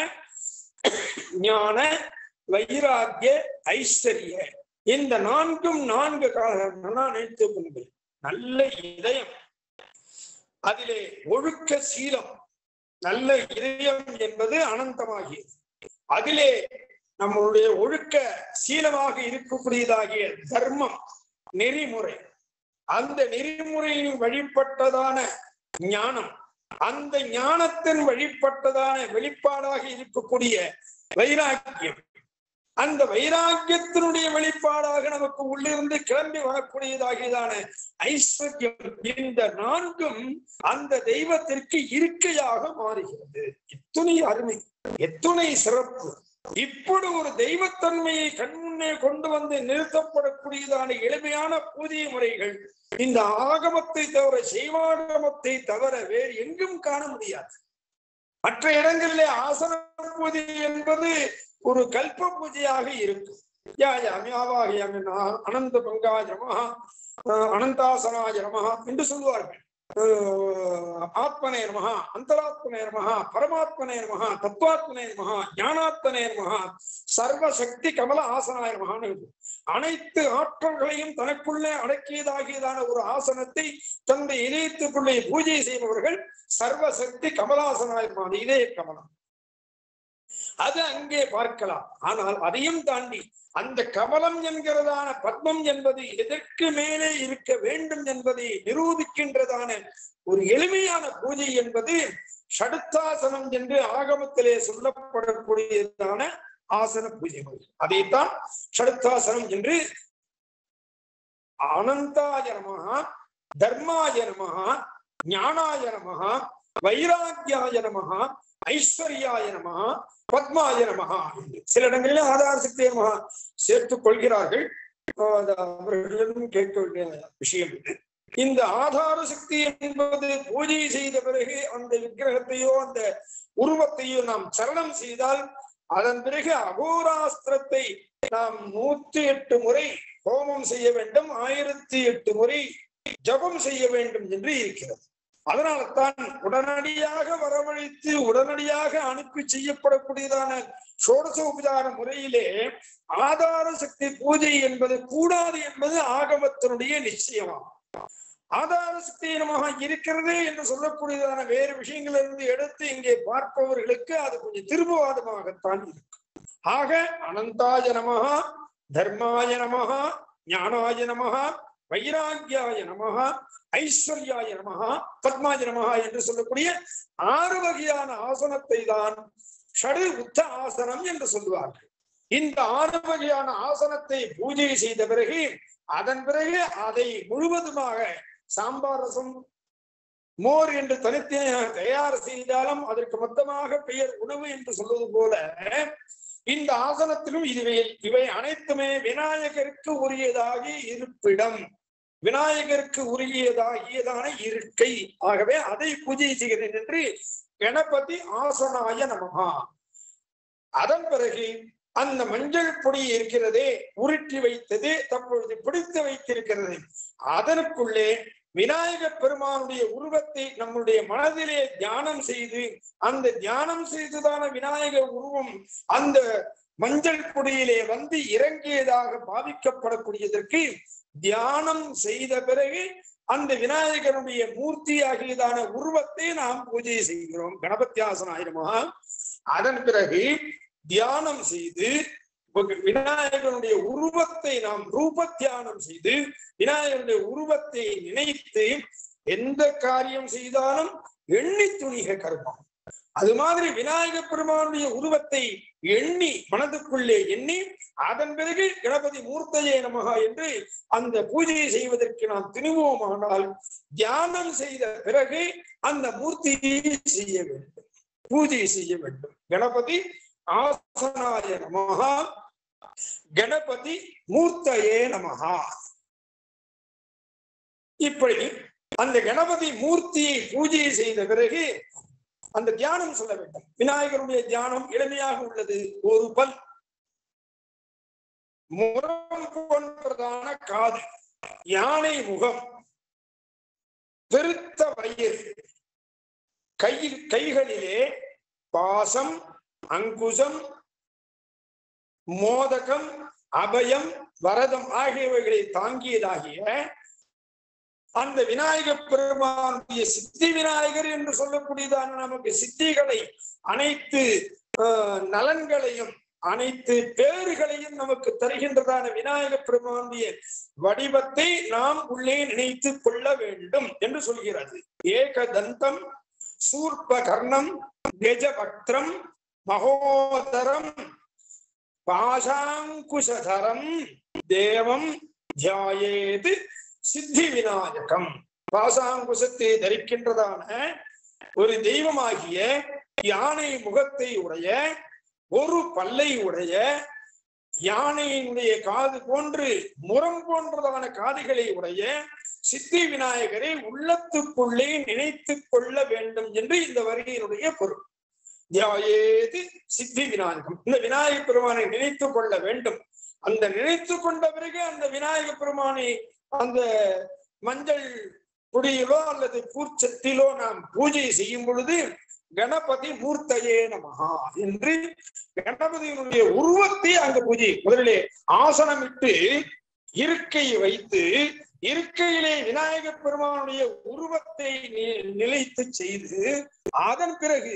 ஞான வைராக்கிய ஐஸ்வர்ய இந்த நான்கும் நான்கு கால்கள் நான் நினைத்துக் கொள்கிறேன் நல்ல இதயம் அதிலே ஒழுக்க சீலம் நல்ல இதயம் என்பது அனந்தமாகியது அதிலே நம்மளுடைய ஒழுக்க சீலமாக இருக்கக்கூடியதாகிய தர்மம் நெறிமுறை அந்த நெறிமுறையின் வழிபட்டதான ஞானம் அந்த ஞானத்தின் வழிபட்டதான வெளிப்பாடாக இருக்கக்கூடிய வைராக்கியம் அந்த வைராக்கியத்தினுடைய வெளிப்பாடாக நமக்கு உள்ளிருந்து கிளம்பி வரக்கூடியதாகியதான ஐஸ்வர்யம் இந்த நான்கும் அந்த தெய்வத்திற்கு இருக்கையாக மாறுகிறது எத்துணை அருமை எத்துணை சிறப்பு இப்படி ஒரு தெய்வத்தன்மையை கண்முன்னே கொண்டு வந்து நிறுத்தப்படக்கூடியதான எளிமையான பூஜை முறைகள் இந்த ஆகமத்தை தவிர செய்வாகமத்தை தவிர வேறு எங்கும் காண முடியாது மற்ற இடங்களிலே ஆசன பூஜை என்பது ஒரு கல்ப பூஜையாக இருக்கும் அனந்த பங்காஜ நமஹா அனந்தாசனாஜ நமஹா என்று சொல்லுவார்கள் அஹ், ஆத்மனே நமஹ அந்தராத்மனே நமஹ பரமாத்மனே நமஹ தத்துவாத்மனே நமஹ ஞானாத்மனே நமஹ சர்வசக்தி கமல ஆசனாய நமஹான்னு இருக்கு. அனைத்து ஆற்றல்களையும் தனக்குள்ளே அடக்கியதாகியதான ஒரு ஆசனத்தை தன்னுடைய இதயத்துக்குள்ளே பூஜை செய்பவர்கள் சர்வசக்தி கமலாசனாய நமஹ இதய கமலம் அது அங்கே பார்க்கலாம் ஆனால் அதையும் தாண்டி அந்த கமலம் என்கிறதான பத்மம் என்பது எதற்கு மேலே இருக்க வேண்டும் என்பதை நிரூபிக்கின்றதான ஒரு எளிமையான பூஜை என்பது ஷடுத்தாசனம் என்று ஆகமத்திலே சொல்லப்படக்கூடியதான ஆசன பூஜை முறை அதைத்தான் ஷடுத்தாசனம் என்று அனந்தாய நமஹா தர்மாய நமஹா ஞானாய நமஹா வைராக்கியாய நமஹா ஐஸ்வர்யாய நமஹா பத்மாய நமஹா என்று சில இடங்களில் ஆதார சக்திய நமஹா சேர்த்துக் கொள்கிறார்கள் ஆஹ் அது அவர்களிடம் கேட்க வேண்டிய விஷயம் இது இந்த ஆதார சக்தி என்பது பூஜை செய்த பிறகு அந்த விக்கிரகத்தையோ அந்த உருவத்தையோ நாம் சரணம் செய்தால் அதன் பிறகு அகோராஸ்திரத்தை நாம் நூற்றி எட்டு முறை ஹோமம் செய்ய வேண்டும் ஆயிரத்தி எட்டு முறை ஜபம் செய்ய வேண்டும் என்று இருக்கிறது அதனால்தான் உடனடியாக வரவழைத்து உடனடியாக அனுப்பி செய்யப்படக்கூடியதான சோடச உபச்சார முறையிலே ஆதார சக்தி பூஜை என்பது கூடாது என்பது ஆகமத்தினுடைய நிச்சயமாகும் ஆதார சக்தியினமாக இருக்கிறது என்று சொல்லக்கூடியதான வேறு விஷயங்களிலிருந்து எடுத்து இங்கே பார்ப்பவர்களுக்கு அது கொஞ்சம் திரும்பவாதமாகத்தான் இருக்கும் ஆக அனந்தாய நமகா தர்மாய நமகா ஞானாய நமகா வைராக்கியாய நமகா ஐஸ்வர்யாய நமகா பத்மாய நமகா என்று சொல்லக்கூடிய ஆறு வகையான ஆசனத்தை தான் ஷடு உத்த ஆசனம் என்று சொல்லுவார்கள் இந்த ஆறு வகையான ஆசனத்தை பூஜை செய்த பிறகு அதன் பிறகு அதை முழுவதுமாக சாம்பார் ரசம் மோர் என்று தனித்தே தயார் செய்தாலும் அதற்கு மொத்தமாக பெயர் உணவு என்று சொல்வது போல இந்த ஆசனத்திலும் இதுவே இவை அனைத்துமே விநாயகருக்கு உரியதாகி இருப்பிடம் விநாயகருக்கு உரியதாகியதான இருக்கை ஆகவே அதை பூஜை செய்கிறேன் என்று கணபதி ஆசனாய நமகா அதன் பிறகு அந்த மஞ்சள் பொடி இருக்கிறதே உருட்டி வைத்தது தற்பொழுது பிடித்து வைத்திருக்கிறது அதற்குள்ளே விநாயக பெருமானுடைய உருவத்தை நம்முடைய மனதிலே தியானம் செய்து அந்த தியானம் செய்துதான விநாயக உருவம் அந்த மஞ்சள் பொடியிலே வந்து இறங்கியதாக பாவிக்கப்படக்கூடியதற்கு தியானம் செய்த பிறகு அந்த விநாயகருடைய மூர்த்தி ஆகியதான உருவத்தை நாம் பூஜை செய்கிறோம் கணபத்தியாசனாயிரமா அதன் பிறகு தியானம் செய்து விநாயகனுடைய உருவத்தை நாம் ரூப தியானம் செய்து விநாயகருடைய உருவத்தை நினைத்து எந்த காரியம் செய்தாலும் எண்ணி துணிக கர்மம் அது மாதிரி விநாயக பெருமானுடைய உருவத்தை எண்ணி மனதுக்குள்ளே எண்ணி அதன் பிறகு கணபதி மூர்த்தையே நமகா என்று அந்த பூஜையை செய்வதற்கு நாம் துணிவோமானால் தியானம் செய்த பிறகு அந்த மூர்த்தியை செய்ய வேண்டும் பூஜை செய்ய வேண்டும் கணபதி ஆசனாய நமகா கணபதி மூர்த்தையே நமகா இப்படி அந்த கணபதி மூர்த்தியை பூஜை செய்த பிறகு அந்த தியானம் சொல்ல வேண்டும் விநாயகருடைய தியானம் எளிமையாக உள்ளது ஒரு பல் முரம் போன்றதான காது யானை முகம் பெருத்த வயிறு கையில் கைகளிலே பாசம் அங்குசம் மோதகம் அபயம் வரதம் ஆகியவைகளை தாங்கியதாகிய அந்த விநாயக பெருமானுடைய சித்தி விநாயகர் என்று சொல்லக்கூடியதான நமக்கு சித்திகளை அனைத்து நலன்களையும் அனைத்து பேறுகளையும் நமக்கு தருகின்றதான விநாயக பெருமானுடைய வடிவத்தை நாம் உள்ளே நினைத்து கொள்ள வேண்டும் என்று சொல்கிறது ஏகதந்தம் சூர்ப கர்ணம் கஜபக்திரம் மகோதரம் பாஷாங்குஷதரம் தேவம் தியாயேது சித்தி விநாயகம் பாசாங்குசத்தை தரிக்கின்றதான ஒரு தெய்வமாகிய யானை முகத்தை உடைய ஒரு பல்லை உடைய யானையினுடைய காது போன்று முரம் போன்றதான காதுகளை உடைய சித்தி விநாயகரை உள்ளத்துக்குள்ளே நினைத்து கொள்ள வேண்டும் என்று இந்த வரியினுடைய பொருள் தியாயேது சித்தி விநாயகம் இந்த விநாயக பெருமானை நினைத்து கொள்ள வேண்டும் அந்த நினைத்து கொண்ட பிறகு அந்த விநாயக பெருமானை அந்த மஞ்சள் குடியிலோ அல்லது பூர்ச்சத்திலோ நாம் பூஜை செய்யும் பொழுது கணபதி மூர்த்தையே நமகா என்று கணபதியினுடைய உருவத்தை அங்கு பூஜை முதலிலே ஆசனமிட்டு இருக்கை வைத்து இருக்கையிலே விநாயகப் பெருமானுடைய உருவத்தை நி- நிலைத்து செய்து அதன் பிறகு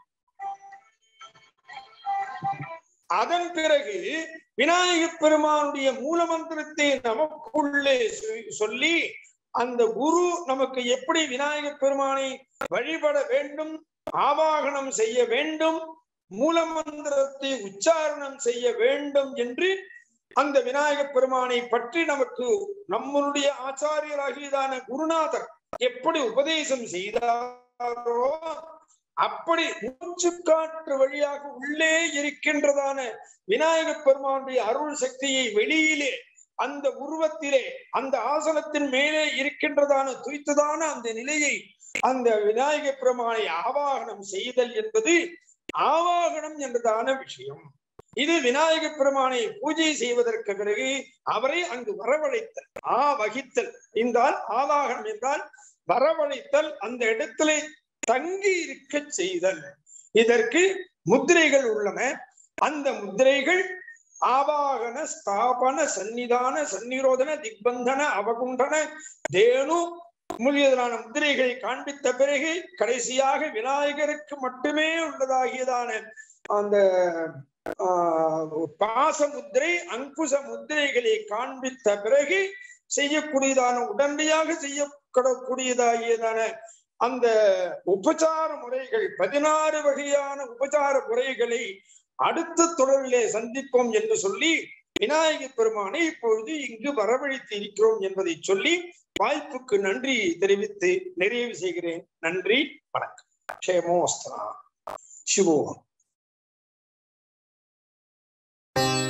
அதன் பிறகு விநாயகப் பெருமானுடைய மூலமந்திரத்தை நமக்குள்ளே சொ- சொல்லி அந்த குரு நமக்கு எப்படி விநாயகப் பெருமானை வழிபட வேண்டும் ஆவாகனம் செய்ய வேண்டும் மூலமந்திரத்தை உச்சாரணம் செய்ய வேண்டும் என்று அந்த விநாயகப் பெருமானை பற்றி நமக்கு நம்மளுடைய ஆச்சாரியராகியதான குருநாதர் எப்படி உபதேசம் செய்தாரோ அப்படி மூச்சு காற்று வழியாக உள்ளே இருக்கின்றதான விநாயகப் பெருமானுடைய அருள் சக்தியை வெளியிலே அந்த உருவத்திலே அந்த ஆசனத்தின் மேலே இருக்கின்றதான துய்த்ததான அந்த நிலையை அந்த விநாயகப் பெருமானை ஆவாகனம் செய்தல் என்பது ஆவாகனம் என்றதான விஷயம் இது விநாயகப் பெருமானை பூஜை செய்வதற்கு பிறகு அவரை அங்கு வரவழைத்தல் ஆ வகித்தல் என்றால் ஆவாகனம் என்றால் வரவழைத்தல் அந்த இடத்திலே தங்கி இருக்க செய்தல் இதற்கு முத்திரைகள் உள்ளன அந்த முத்திரைகள் ஆவாகன ஸ்தாபன சந்நிதான சந்நிரோதன திக்பந்தன அவகுண்டன தேனு முதலியதான முத்திரைகளை காண்பித்த பிறகு கடைசியாக விநாயகருக்கு மட்டுமே உள்ளதாகியதான அந்த ஆஹ், பாச முத்திரை அங்குச முத்திரைகளை காண்பித்த பிறகு செய்யக்கூடியதான உடனடியாக செய்யப்படக்கூடியதாகியதான அந்த உபச்சார முறைகள் பதினாறு வகையான உபச்சார முறைகளை அடுத்த தொடரிலே சந்திப்போம் என்று சொல்லி விநாயகப் பெருமானை இப்பொழுது இங்கு வரவழைத்து இருக்கிறோம் என்பதை சொல்லி வாய்ப்புக்கு நன்றி தெரிவித்து நிறைவு செய்கிறேன் நன்றி வணக்கம் க்ஷேமோஸ்தா சிவோகம்